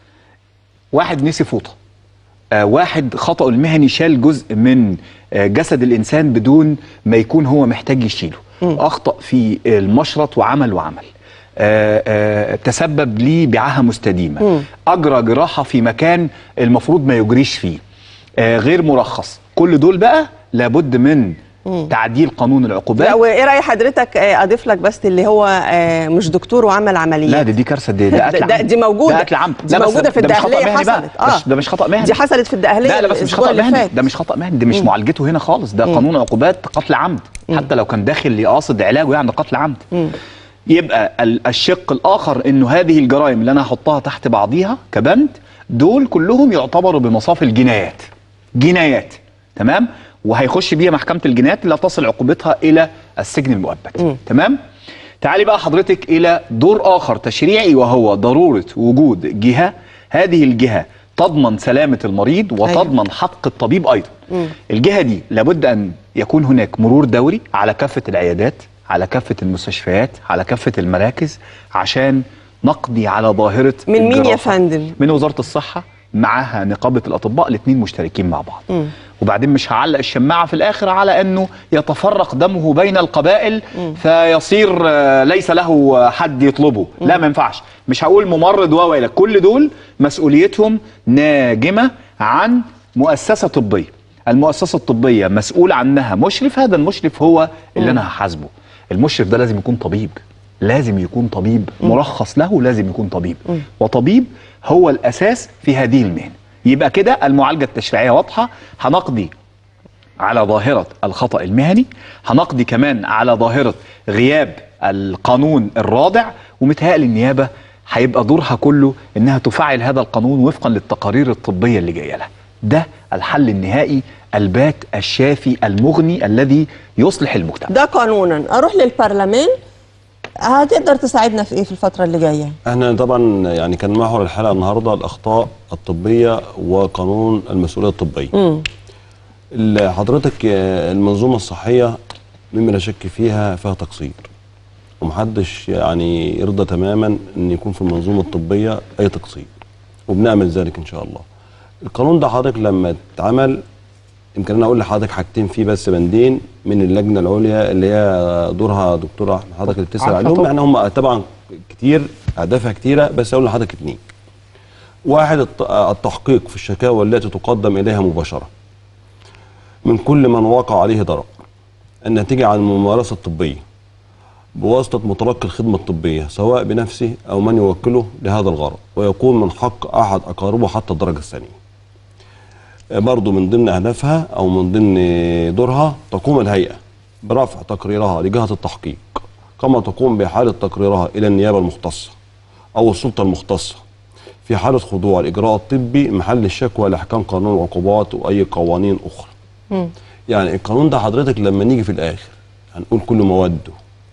واحد نسي فوطه آه واحد خطأه المهني شال جزء من آه جسد الانسان بدون ما يكون هو محتاج يشيله اخطأ في المشرط وعمل وعمل آه آه تسبب لي بعاهه مستديمه اجرى جراحه في مكان المفروض ما يجريش فيه آه غير مرخص كل دول بقى لابد من تعديل قانون العقوبات لا وايه راي حضرتك آه، اضيف لك بس اللي هو آه، مش دكتور وعمل عمليات لا دي دي كارثه دي ده ده- قتل ده- عمد دي موجودة. ده قتل عمد دي لا بس موجودة في ده مش خطأ الداخلية مهني بقى. حصلت. آه. مش- ده مش خطأ مهني دي حصلت في الدقهلية لا لا بس مش الأسبوع خطأ اللي مهني فات. ده مش خطأ مهني ده مش معالجته هنا خالص ده قانون عقوبات قتل عمد حتى لو كان داخل يقاصد علاجه يعني قتل عمد يبقى ال- الشق الاخر انه هذه الجرائم اللي انا هحطها تحت بعضيها كبند دول كلهم يعتبروا بمصاف الجنايات جنايات تمام وهيخش بيها محكمه الجنايات اللي تصل عقوبتها الى السجن المؤبد تمام تعالي بقى حضرتك الى دور اخر تشريعي وهو ضروره وجود جهه هذه الجهه تضمن سلامه المريض وتضمن حق الطبيب ايضا الجهه دي لابد ان يكون هناك مرور دوري على كافه العيادات على كافه المستشفيات على كافه المراكز عشان نقضي على ظاهره من مين يا الجرافة. فندم؟ من وزاره الصحه معها نقابه الاطباء الاثنين مشتركين مع بعض مم. وبعدين مش هعلق الشماعه في الاخر على انه يتفرق دمه بين القبائل فيصير آه، ليس له آه، حد يطلبه لا ما ينفعش مش هقول ممرض و الى كل دول مسؤوليتهم ناجمه عن مؤسسه طبيه المؤسسه الطبيه مسؤول عنها مشرف هذا المشرف هو اللي انا هحاسبه المشرف ده لازم يكون طبيب لازم يكون طبيب مرخص له لازم يكون طبيب وطبيب هو الاساس في هذه المهنه يبقى كده المعالجه التشريعيه واضحه هنقضي على ظاهرة الخطأ المهني هنقضي كمان على ظاهرة غياب القانون الرادع ومتهيألي النيابة هيبقى دورها كله انها تفعل هذا القانون وفقا للتقارير الطبية اللي جاية لها ده الحل النهائي البات الشافي المغني الذي يصلح المجتمع ده قانونا اروح للبرلمان هتقدر تساعدنا في ايه في الفتره اللي جايه احنا طبعا يعني كان محور الحلقه النهارده الاخطاء الطبيه وقانون المسؤوليه الطبيه. امم ال- حضرتك آه، المنظومه الصحيه مما لا شك فيها فيها تقصير. ومحدش يعني يرضى تماما ان يكون في المنظومه الطبيه اي تقصير. وبنعمل ذلك ان شاء الله. القانون ده حضرتك لما اتعمل يمكن انا اقول لحضرتك حاجتين فيه بس بندين من اللجنه العليا اللي هي دورها دكتوره احمد حضرتك اللي بتسال عارفة عليهم طبعا. يعني هم طبعا كتير اهدافها كتيره بس اقول لحضرتك اتنين. واحد الت- التحقيق في الشكاوى التي تقدم اليها مباشره من كل من وقع عليه ضرر الناتجه عن الممارسه الطبيه بواسطه متلقي الخدمه الطبيه سواء بنفسه او من يوكله لهذا الغرض ويكون من حق احد اقاربه حتى الدرجه الثانيه. برضو من ضمن اهدافها او من ضمن دورها تقوم الهيئه برفع تقريرها لجهه التحقيق كما تقوم بحاله تقريرها الى النيابه المختصه او السلطه المختصه في حاله خضوع الاجراء الطبي محل الشكوى لاحكام قانون العقوبات واي قوانين اخرى. مم. يعني القانون ده حضرتك لما نيجي في الاخر هنقول كل مواده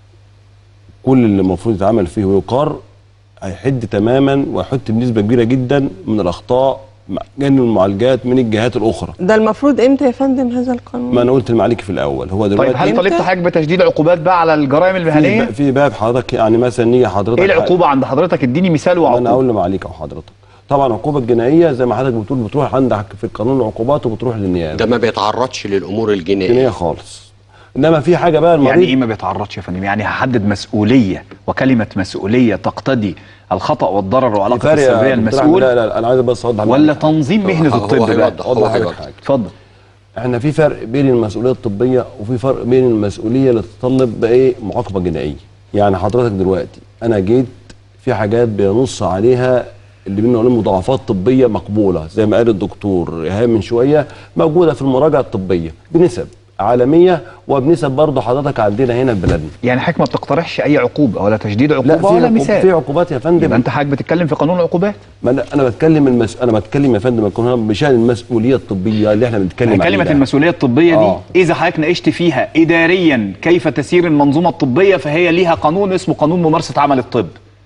كل اللي المفروض يتعمل فيه ويقار هيحد تماما ويحط بنسبه كبيره جدا من الاخطاء مع جانب المعالجات من الجهات الاخرى ده المفروض امتى يا فندم هذا القانون ما انا قلت المعاليك في الاول هو دلوقتي طيب هل إمتى؟ طالبت حضرتك بتشديد عقوبات بقى على الجرائم في, المهنيه؟ ب- في باب حضرتك يعني مثلا نيجي حضرتك ايه العقوبه عند حضرتك اديني مثال ما انا وعقوبه اقول لمعاليك او حضرتك طبعا العقوبه الجنائيه زي ما حضرتك بتقول بتروح عندك في قانون العقوبات وبتروح للنيابه ده ما بيتعرضش للامور جنائيه الجنائيه خالص انما في حاجه بقى المريض يعني ايه ما بيتعرضش يا فندم؟ يعني هحدد مسؤوليه وكلمه مسؤوليه تقتضي الخطا والضرر وعلاقه فرق يا السريه دكتور أحمد، المسؤول لا لا انا عايز بس اوضح ولا لك حاجة. تنظيم مهنه هو- الطب هو بقى؟ هيوضح، هو اوضح حضرتك هيوضح. حاجه اتفضل احنا في فرق بين المسؤوليه الطبيه وفي فرق بين المسؤوليه اللي تتطلب بايه معاقبه جنائيه يعني حضرتك دلوقتي انا جيت في حاجات بينص عليها اللي بينا عليهم مضاعفات طبيه مقبوله زي ما قال الدكتور ايهاب من شويه موجوده في المراجعه الطبيه بنسب عالميه وبنسب برضه حضرتك عندنا هنا في بلدنا يعني حضرتك ما بتقترحش اي عقوبه ولا تشديد لا عقوبه في ولا عقوب مثال في عقوبات يا فندم يبقى انت حضرتك بتتكلم في قانون العقوبات ما انا انا بتكلم المس... انا بتكلم يا فندم أكون هنا بشان المسؤوليه الطبيه اللي احنا بنتكلم عليها كلمة المسؤولية الطبية دي آه. إذا حضرتك ناقشت فيها إداريا كيف تسير المنظومة الطبية فهي ليها قانون اسمه قانون ممارسة عمل الطب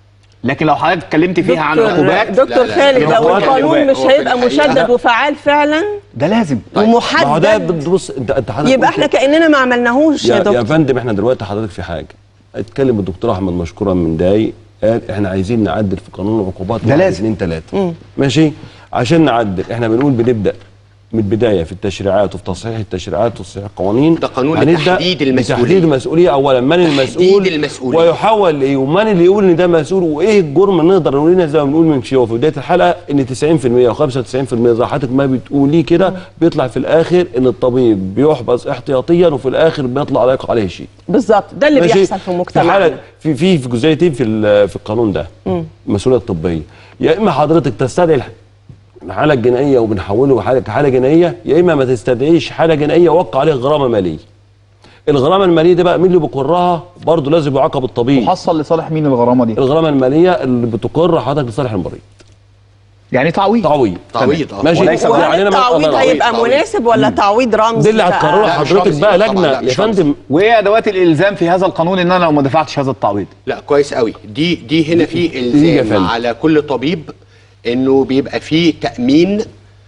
لكن لو حضرتك اتكلمت فيها عن دكتور- عقوبات دكتور لا، لا، خالد لا، لو لا، القانون لا، مش هو في هيبقى الحقيقة- مشدد وفعال فعلا ده لازم ما هو ده ومحدد بص انت انت حضرتك يبقى قلت- احنا كاننا ما عملناهوش يا يا, يا دكتور فندم احنا دلوقتي حضرتك في حاجه اتكلم الدكتور احمد مشكورا من داي قال احنا عايزين نعدل في قانون العقوبات ده واحد، لازم. اتنين تلاته ماشي عشان نعدل احنا بنقول بنبدا من البدايه في التشريعات وفي تصحيح التشريعات وتصحيح القوانين ده قانون هنبدأ لتحديد المسؤولية. بتحديد المسؤوليه اولا من المسؤول المسؤولية. ويحول لايه ومن اللي يقول ان ده مسؤول وايه الجرم نقدر نقول لنا زي ما بنقول من شويه في بدايه الحلقه ان 90% او 95% زي حضرتك ما بتقوليه كده بيطلع في الاخر ان الطبيب بيحبس احتياطيا وفي الاخر بيطلع لا يقع عليه شيء بالظبط ده اللي ماشي؟ بيحصل في في مجتمعنا حالة- في في في جزئيتين في ال- في القانون ده المسؤوليه الطبيه يا اما حضرتك تستدعي الح- الحاله الجنائيه وبنحوله حاله كحاله جنائيه يا اما ما تستدعيش حاله جنائيه وقع عليه غرامه ماليه الغرامه الماليه دي بقى مين اللي بيقرها برضه لازم يعاقب الطبيب تحصل لصالح مين الغرامة دي؟ الغرامه الماليه اللي بتقر حضرتك لصالح المريض يعني تعويض تعويض تعويض اه ماشي وليس وهل يعني أنا ما- التعويض الله هيبقى تعويض. مناسب ولا تعويض رمزي دي اللي بقى؟ هتقررها لا، مش حضرتك رمزي. بقى طبعاً لجنه لا، يا مش رمزي. فندم وايه ادوات الالزام في هذا القانون ان انا لو ما دفعتش هذا التعويض لا كويس قوي دي دي هنا في يا الزام فندم. على كل طبيب انه بيبقى فيه تامين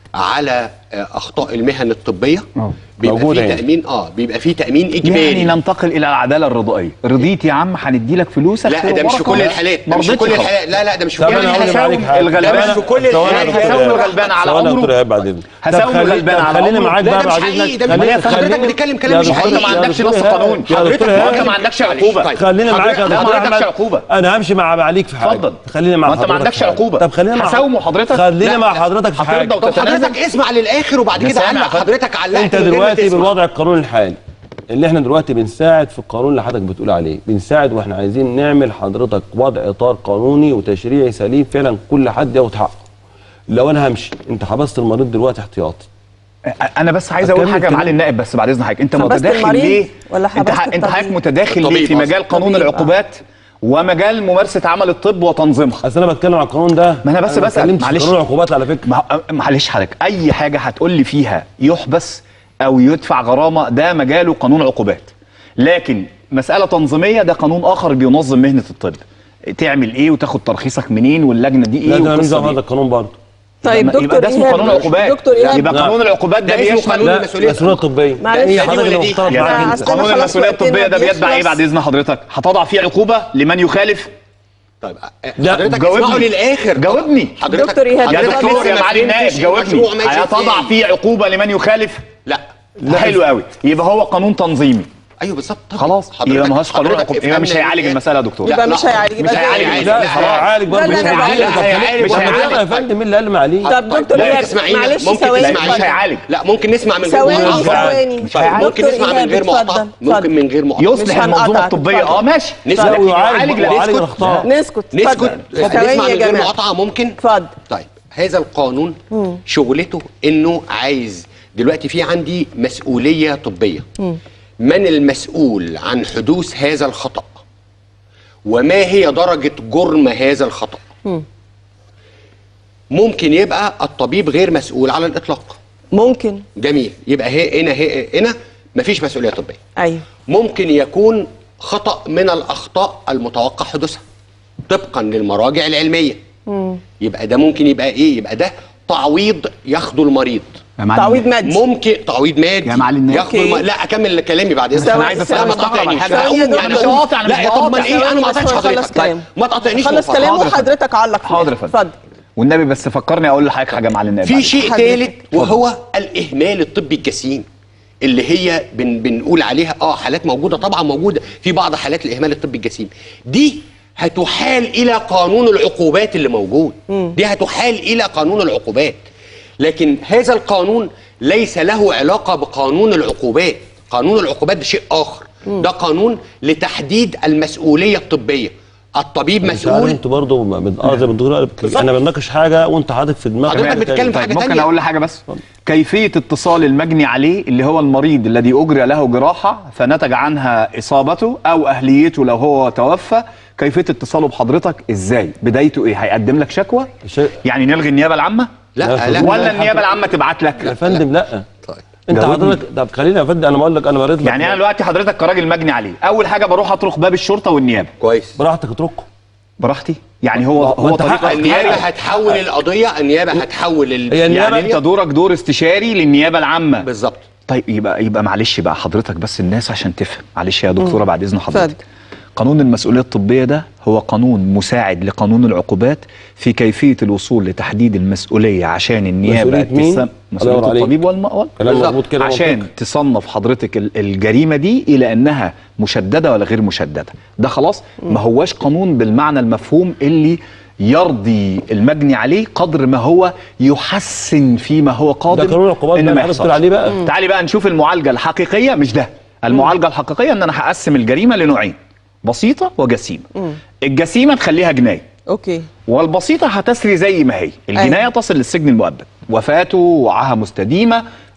على آه، اخطاء المهن الطبيه آه. بيبقى موجودة فيه يعني. تامين اه بيبقى فيه تامين يعني اجباري ننتقل الى العداله الرضائيه رضيت يا عم هندي لك فلوسك لا خير ده مش في وبركة. كل الحالات ده ما مش في رضيتش كل خلاص. الحالات لا لا ده مش في طب كل انا هقول الحالات عليك حاجه الغلبان طب أنا- في كل ثواني يا الحالات. دكتور هساوم إيهاب. الغلبان على ثواني يا عمره. دكتور ايهاب بعد اذنك هساوم طب خلي- الغلبان طب على خليني عمره. معاك لا، بقى ده مش بعد حقيقي، اذنك ده خليني- مش- حضرتك خليني- بتتكلم كلام يا مش دكتور- حقيقي. انت ما يا عندكش دكتور نص إيهاب، قانون يا حضرتك دكتور ما إيهاب. انت ما عندكش عقوبه طيب. خليني حضرتك- معاك يا لا، دكتور ما عندكش احمد عقوبة. انا همشي مع معاليك في حاجه اتفضل. خليني مع ما انت ما حضرتك عندكش في حاجة. عقوبة. طب خلينا مع هساومه حضرتك. خلينا لا، مع لا. حضرتك في حاجه هترضى طب وتتنازل؟ حضرتك اسمع للاخر وبعد ده كده سامع علق يا فندم. حضرتك علق انت من غير ما دلوقتي تسمع. بالوضع القانوني الحالي اللي احنا دلوقتي بنساعد في القانون اللي حضرتك بتقول عليه بنساعد واحنا عايزين نعمل حضرتك وضع اطار قانوني وتشريعي سليم فعلا كل حد ياخد حقه لو انا همشي انت حبست المريض دلوقتي احتياطي انا بس عايز اقول أكمل حاجه يا كلام. معالي النائب بس بعد اذن حضرتك انت حبست متداخل المريض ليه ولا انت حبست ح- انت حضرتك الطبيب؟ متداخل ليه الطبيب في قصدي. مجال قانون الطبيب، آه. العقوبات ومجال ممارسه عمل الطب وتنظيمها اصل انا بتكلم على القانون ده ما أنا بس ما بسأل، اتكلمتش في معلش. قانون العقوبات على فكره ما- معلش حضرتك اي حاجه هتقول لي فيها يحبس او يدفع غرامه ده مجاله قانون عقوبات لكن مساله تنظيميه ده قانون اخر بينظم مهنه الطب تعمل ايه وتاخد ترخيصك منين واللجنه دي ايه لا ده والقصة نظام دي. هذا القانون برضه طيب يبقى- يبقى دكتور ده اسمه إيهاب- قانون العقوبات دكتور ايهاب يبقى لا. قانون العقوبات ده ده اسمه بيشمل قانون لا المسؤولية مسؤوليه طبيه يعني هي دي حضرتك ولا اللي دي؟ مختلط يعني معاك أصل انت أنا قانون خلاص المسؤوليه وقتنا الطبيه ده بيتبع ايه بيخلص. بعد اذن حضرتك هتضع فيه عقوبه لمن يخالف طيب لا، حضرتك جاوبني. اسمعوا للاخر جاوبني. حضرتك دكتور إيهاب، يا حضرتك دكتور لسه يا ما معالي النائب فهمتش جاوبني المشروع ماشي هتضع إزاي. فيه عقوبه لمن يخالف لا حلو قوي يبقى هو قانون تنظيمي ايوه بالظبط طبعا. خلاص حضرتك- يبقى ما هوش قانون حضرتك عقوبة يبقى مش افهمنا هيعالج إن- المساله يا دكتور يبقى مش هيعالج مش يبقى هيعالج. لا لا، هيعالج برضه لا، لا، مش لا، هيعالج. لا، طب هيعالج، خليك- مش طب هيعالج. يا فندم مين اللي قال معاليه طب دكتور لا إيهاب، تسمعينا معلش ممكن ثواني تسمعينا مش هيعالج. لا ممكن نسمع من غير ثواني مقاطعة. ثواني مش هيعالج. ممكن دكتور نسمع من إيهاب، غير مقاطعة اتفضل، ممكن اتفضل. من غير مقاطعة يصلح مش المنظومه هنقطعك، الطبيه اتفضل. اه ماشي نسمع لا لكن ويعالج يعالج لا ويعالج يسكت. الاخطاء نسكت نسكت اتفضل. نسمع ثواني من يا غير جماعه مقاطعة ممكن اتفضل طيب هذا القانون شغلته انه عايز دلوقتي في عندي مسؤوليه طبيه من المسؤول عن حدوث هذا الخطا وما هي درجه جرم هذا الخطا ممكن يبقى الطبيب غير مسؤول على الاطلاق ممكن جميل يبقى هي هنا هي هنا مفيش مسؤوليه طبيه ايوه ممكن يكون خطأ من الأخطاء المتوقع حدوثها طبقا للمراجع العلمية يبقى ده ممكن يبقى إيه يبقى ده تعويض ياخده المريض يا معلم. تعويض مادي ممكن تعويض مادي يا معلم ياخده أوكي. الم... لا اكمل كلامي بعد اذنك ثواني، عايز ثواني، لا ما استغرب على تقاطعنيش حاجة. لا ثواني يا أقوم يعني دكتور. أقوم. قاطع، أنا لا مش يا طب ما بقاطع. ايه انا ما قاطعتش خلص حضرتك كلام. طيب ما تقاطعنيش خلص من فضلك. كلامه حاضر يا فندم. وحضرتك علق فيه. حاضر يا فندم اتفضل والنبي بس فكرني اقول لحضرتك حاجه مع النائب في شيء حضرتك. ثالث وهو الاهمال الطبي الجسيم اللي هي بن بنقول عليها اه حالات موجوده طبعا موجوده في بعض حالات الاهمال الطبي الجسيم دي هتحال الى قانون العقوبات اللي موجود دي هتحال الى قانون العقوبات لكن هذا القانون ليس له علاقه بقانون العقوبات قانون العقوبات ده شيء اخر ده قانون لتحديد المسؤوليه الطبيه الطبيب مش عارف مسؤول انتوا برضه ما بن- اه زي ما الدكتور قال بالظبط. احنا بنناقش حاجه وانت حاطط في دماغك حضرتك حاجة بتتكلم تانية. في حاجة طيب ممكن تانية. اقول حاجه بس كيفيه اتصال المجني عليه اللي هو المريض الذي اجري له جراحه فنتج عنها اصابته او اهليته لو هو توفى كيفيه اتصاله بحضرتك ازاي بدايته ايه هيقدم لك شكوى شيء- يعني نلغي النيابه العامه لا لا ولا النيابه العامه تبعت يا لك فندم لا طيب انت جاوبني. حضرتك طب خليني يا فندم انا بقول لك انا بريت لك يعني انا دلوقتي حضرتك كراجل مجني عليه اول حاجه بروح اطرق باب الشرطه والنيابه كويس براحتك اتركه براحتي يعني هو ما هو انت طريقه حقك. النيابه هتحول القضيه النيابه هتحول ال... هي النيابة- يعني انت دورك دور استشاري للنيابه العامه بالظبط طيب يبقى يبقى معلش بقى حضرتك بس الناس عشان تفهم معلش يا دكتوره بعد اذن حضرتك اتفضل. قانون المسؤوليه الطبيه ده هو قانون مساعد لقانون العقوبات في كيفيه الوصول لتحديد المسؤوليه عشان النيابه مسؤولية مين؟ تسم- الله مسؤوليه ينور عليك. الطبيب والمقاول كلام بالظبط. مظبوط كده عشان منطقي. تصنف حضرتك ال- الجريمه دي الى انها مشدده ولا غير مشدده ده خلاص ما هواش قانون بالمعنى المفهوم اللي يرضي المجني عليه قدر ما هو يحسن فيما هو قادم ده قانون العقوبات إن بقى ما اللي حضرتك يحصلش. بتقول عليه بقى. تعالي بقى نشوف المعالجه الحقيقيه مش ده المعالجه الحقيقيه ان انا هقسم الجريمه لنوعين بسيطه وجسيمه الجسيمه نخليها جنايه اوكي والبسيطه هتسري زي ما هي الجنايه أيوة. تصل للسجن المؤبد وفاته وعاهه مستديمه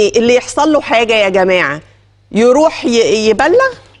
ايه اللي يحصل له حاجه يا جماعه يروح ي- يبلغ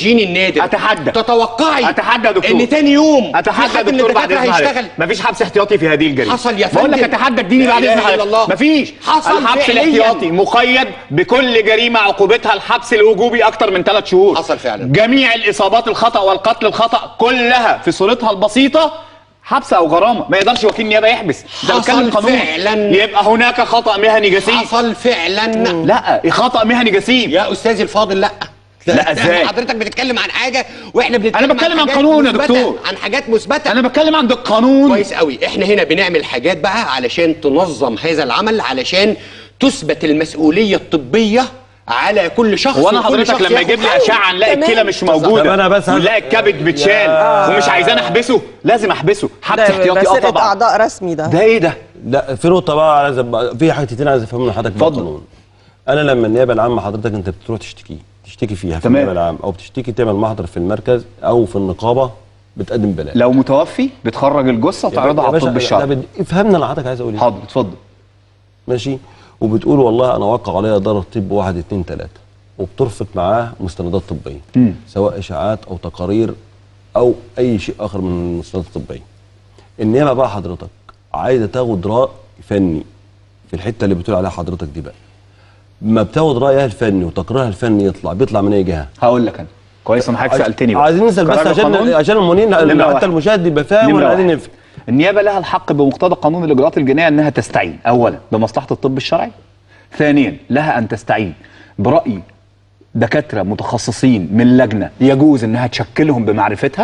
جيني النادر اتحدى تتوقعي اتحدى يا دكتور ان تاني يوم اتحدى في يا حد من دكتور بعد الدكاتره اذن هيشتغل حضرتك مفيش حبس احتياطي في هذه الجريمه حصل يا بقول لك فندم. اتحدى اديني لا بعد إله اذن إلا حضرتك الله. مفيش حصل الحبس فعلياً. الاحتياطي مقيد بكل جريمه عقوبتها الحبس الوجوبي اكتر من ثلاث شهور حصل فعلا. جميع الاصابات الخطا والقتل الخطا كلها في صورتها البسيطه حبس او غرامه ما يقدرش وكيل نيابه يحبس ده حصل بيتكلم قانون فعلاً. يبقى هناك خطا مهني جسيم حصل فعلا لا خطا مهني جسيم يا استاذي الفاضل لا لا ازاي حضرتك بتتكلم عن حاجه واحنا بنتكلم أنا بتكلم عن حاجات قانون يا مثبتة، دكتور. عن حاجات مثبته انا بتكلم عن القانون كويس قوي احنا هنا بنعمل حاجات بقى علشان تنظم هذا العمل علشان تثبت المسؤوليه الطبيه على كل شخص هو انا وكل حضرتك شخص لما ياخد يجيب لي حقه. اشعه نلاقي تمام. الكلى مش طب موجوده أنا بس ونلاقي الكبد متشال ومش عايزان احبسه لازم احبسه حبس ده احتياطي اه سرقه طبعا اعضاء رسمي ده ده ايه ده لا في نقطه بقى عايز أبقى- في حاجه كتير عايز افهمها من حضرتك اتفضل. بالقانون انا لما النيابه العامه حضرتك انت بتروح تشتكي تشتكي فيها في تمام. النيابه العامه او بتشتكي تعمل محضر في المركز او في النقابه بتقدم بلاغ لو متوفي بتخرج الجثه وتعرضها على الطب الشرعي لا، افهمنا اللي حضرتك عايز اقول ايه حاضر اتفضل ماشي وبتقول والله انا وقع عليا ضرر طب واحد اتنين تلاته وبترفق معاه مستندات طبيه مم. سواء اشاعات او تقارير او اي شيء اخر من المستندات الطبيه النيابه بقى حضرتك عايزه تاخد راي فني في الحته اللي بتقول عليها حضرتك دي بقى ما بتاخد رايها الفني وتقريرها الفني يطلع بيطلع من اي جهه هقول لك انا كويس انا حضرتك سالتني بقى. عايزين نسال بس قرار عشان القانون؟ عشان المنين نمرة حتى واحد. المشاهد يبقى فاهم نمرة ولا عايزين واحد. نفهم النيابه لها الحق بمقتضى قانون الاجراءات الجنائيه انها تستعين اولا بمصلحه الطب الشرعي ثانيا لها ان تستعين براي دكاتره متخصصين من لجنه يجوز انها تشكلهم بمعرفتها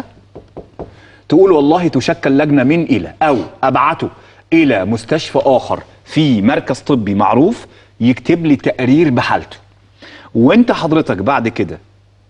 تقول والله تشكل لجنه من الى او ابعته الى مستشفى اخر في مركز طبي معروف يكتب لي تقرير بحالته وانت حضرتك بعد كده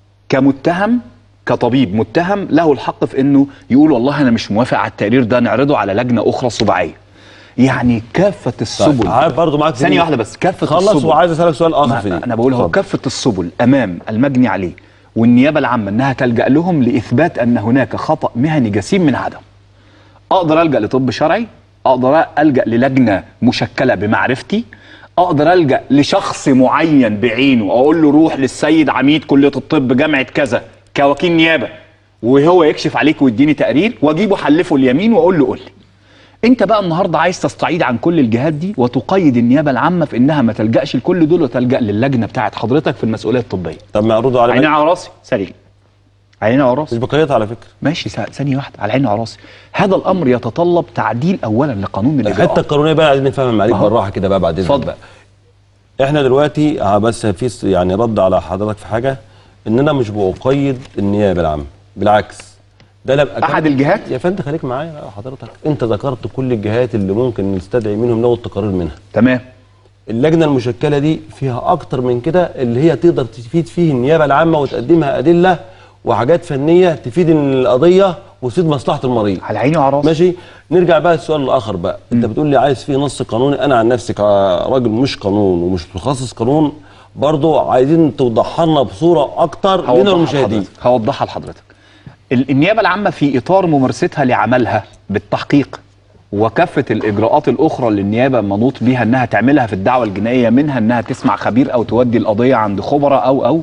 كمتهم كطبيب متهم له الحق في انه يقول والله انا مش موافق على التقرير ده نعرضه على لجنه اخرى سباعيه يعني كافه السبل عارف برضه معاك في ثانيه دي. واحده بس كافه خلص السبل وعايز اسالك سؤال اخر ما- في دي انا بقول هو اتفضل. كافه السبل امام المجني عليه والنيابه العامه انها تلجا لهم لاثبات ان هناك خطا مهني جسيم من عدم اقدر الجا لطب شرعي اقدر الجا للجنه مشكله بمعرفتي اقدر الجا لشخص معين بعينه اقول له روح للسيد عميد كليه الطب جامعه كذا كوكيل نيابه وهو يكشف عليك ويديني تقرير واجيبه حلفه اليمين واقول له قول لي انت بقى النهارده عايز تستعيد عن كل الجهات دي وتقيد النيابه العامه في انها ما تلجاش لكل دول وتلجا للجنه بتاعت حضرتك في المسؤوليه الطبيه طب معروض على عيني على راسي سليم عيني على راسي مش بقيت على فكره ماشي سا- ثانيه واحده على عيني وعلى راسي هذا الامر يتطلب تعديل اولا لقانون الحته الاجراءات القانونيه بقى عايزين نفهمها معاك أهو. بالراحه كده بقى بعد اذنك اتفضل. بقى احنا دلوقتي ه- بس في س- يعني رد على حضرتك في حاجه ان انا مش بقيد النيابه العامه بالعكس ده انا أبقى أحد كان- الجهات؟ يا فندم خليك معايا بقى حضرتك انت ذكرت كل الجهات اللي ممكن نستدعي منهم ناخد تقارير منها تمام اللجنه المشكله دي فيها اكتر من كده اللي هي تقدر تفيد فيه النيابه العامه وتقدمها ادله وحاجات فنيه تفيد القضيه وتفيد مصلحه المريض على عيني وعلى راسي ماشي نرجع بقى للسؤال الاخر بقى انت بتقول لي عايز فيه نص قانوني انا عن نفسي كراجل مش قانون ومش متخصص قانون برضو عايزين توضحها لنا بصوره اكتر لنا هوضحها المشاهدين لحضرتك. هوضحها لحضرتك ال- النيابه العامه في اطار ممارستها لعملها بالتحقيق وكافه الاجراءات الاخرى اللي النيابه منوط بيها انها تعملها في الدعوه الجنائيه منها انها تسمع خبير او تودي القضيه عند خبراء او او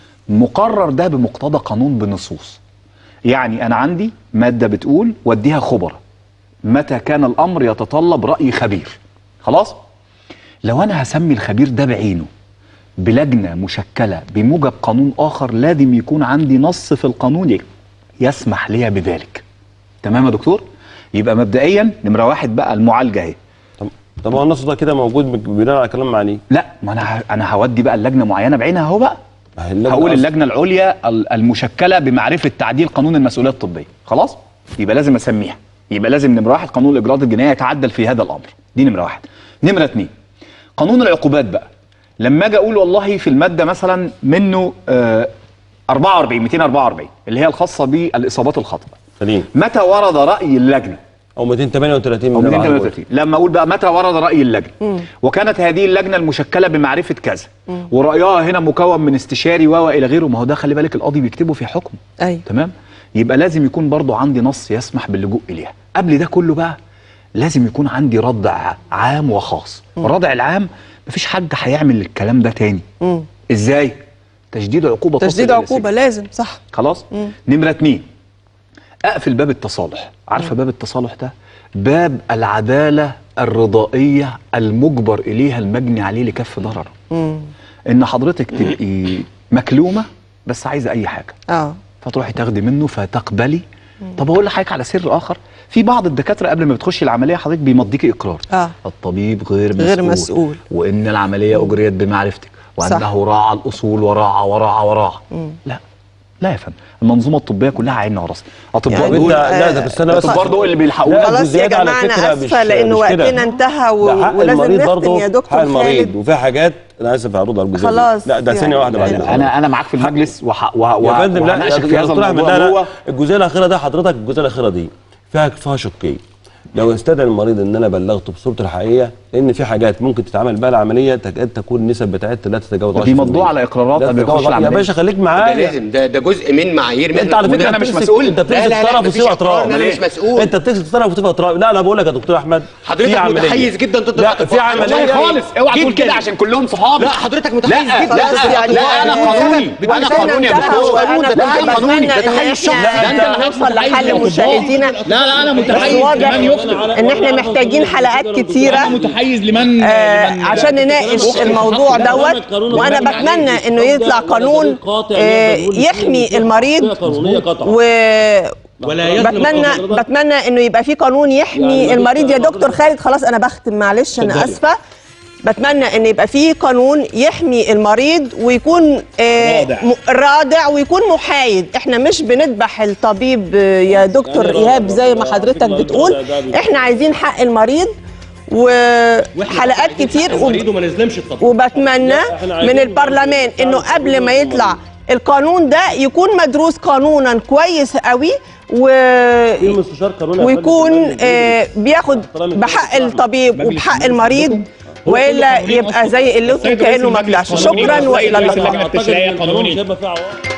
مقرر ده بمقتضى قانون بنصوص يعني انا عندي ماده بتقول وديها خبراء متى كان الامر يتطلب راي خبير خلاص لو انا هسمي الخبير ده بعينه بلجنه مشكله بموجب قانون اخر لازم يكون عندي نص في القانون يسمح لي بذلك تمام يا دكتور يبقى مبدئيا نمره واحد بقى المعالجه اهي طب طب هو النص ده كده موجود بك- بناء على كلام عليه لا ما انا ه- انا هودي بقى اللجنه معينه بعينها اهو بقى ما هي اللجنة هقول أصلاً- اللجنه العليا ال- المشكله بمعرفه تعديل قانون المسؤوليه الطبيه خلاص يبقى لازم اسميها يبقى لازم نمره واحد قانون الاجراءات الجنائيه يتعدل في هذا الامر دي نمره واحد نمره اتنين قانون العقوبات بقى لما اجي اقول والله في الماده مثلا منه آه 44 244 اللي هي الخاصه بالاصابات الخطأ سليم متى ورد راي اللجنه او 238 او من العقود. 238 لما اقول بقى متى ورد راي اللجنه وكانت هذه اللجنه المشكله بمعرفه كذا ورايها هنا مكون من استشاري و الى غيره ما هو ده خلي بالك القاضي بيكتبه في حكم ايوه تمام يبقى لازم يكون برضو عندي نص يسمح باللجوء اليها قبل ده كله بقى لازم يكون عندي ردع عام وخاص الردع العام مفيش حد هيعمل الكلام ده تاني مم. ازاي تشديد عقوبه تصل تشديد إلى عقوبه السجن. لازم صح خلاص نمرة اتنين اقفل باب التصالح عارفه باب التصالح ده باب العداله الرضائيه المجبر اليها المجني عليه لكف ضرر مم. ان حضرتك تبقي مكلومه بس عايزه اي حاجه اه فتروحي تاخدي منه فتقبلي طب اقول لحضرتك على سر اخر في بعض الدكاتره قبل ما بتخشي العمليه حضرتك بيمضيكي اقرار اه الطبيب غير مسؤول غير مسؤول. وان العمليه اجريت بمعرفتك وانه راعى الاصول وراعى وراعى وراعى لا لا يا فندم المنظومه الطبيه كلها عين وراس اطباء يعني دول انت لا ده استنى بس الاطباء دول اللي بيلحقونا لا، خلاص يا الجزئيات على جماعه انا فكرة اسفه مش- لان مش كده. وقتنا انتهى و... ده حق ولازم المريض نختم برضه يا حق دكتور المريض خالد وفي حاجات انا اسف هرد على الجزئيه دي. خلاص لا ده ثانيه يعني- واحده بعدين انا انا معاك في المجلس وح... وح... يا فندم لا يا وهناقشك في هذا دكتور احمد الموضوع لا لا جوه الجزئيه الاخيره ده حضرتك الجزئيه الاخيره دي فيها فيها شقين لو استدعى المريض ان انا بلغته بصورته الحقيقيه ان في حاجات ممكن تتعمل بها العمليه تكاد تكون النسب بتاعتها لا تتجاوز 10% دي مطبوع على اقرارات لا قبل تتجاوز يخش يا العملية. باشا خليك ده معايا لازم ده ده جزء من معايير انت على فكره انا مش بتمسك- مسؤول انت لا بتمسك لا لا طرف مفيش وتسيب إقرار، اطراف انا مش مسؤول انت بتمسك طرف وتسيب اطراف لا انا بقول لك يا دكتور احمد حضرتك في عملية. متحيز جدا ضد لا الأطباء. في عمليه والله خالص اوعى تقول جداً. كده عشان كلهم صحابي لا حضرتك متحيز لا جدا خلاص لا يعني لا انا يعني قانوني انا وقتنا قانوني يا انتهى دكتور وانا لا انا كنت قانوني بتمنى ده ان تحيز الشغل احنا نوصل لحل مشاهدينا لا لا انا بس متحيز واضح لمن يخطئ ان احنا محتاجين حلقات كتيره انا متحيز لمن آه لمن- عشان نناقش الموضوع دوت وانا بتمنى انه يطلع قانون آه يحمي المريض و بتمنى بتمنى انه يبقى في قانون يحمي المريض يا دكتور خالد خلاص انا بختم معلش انا اسفه بتمنى ان يبقى في قانون يحمي المريض ويكون آه رادع. م- رادع ويكون محايد احنا مش بنذبح الطبيب آه، يا دكتور ايهاب زي ما حضرتك بتقول احنا عايزين حق المريض وحلقات كتير وب- وما نظلمش الطبيب وبتمنى من البرلمان انه قبل ما يطلع القانون ده يكون مدروس قانونا كويس قوي و... مستشار قانوني ويكون آه بياخد بحق الطبيب وبحق المريض والا يبقى زي اللوتو كانه ما طلعش شكرا والى اللقاء التشريعية قانوني. هيبقى فيه عوائق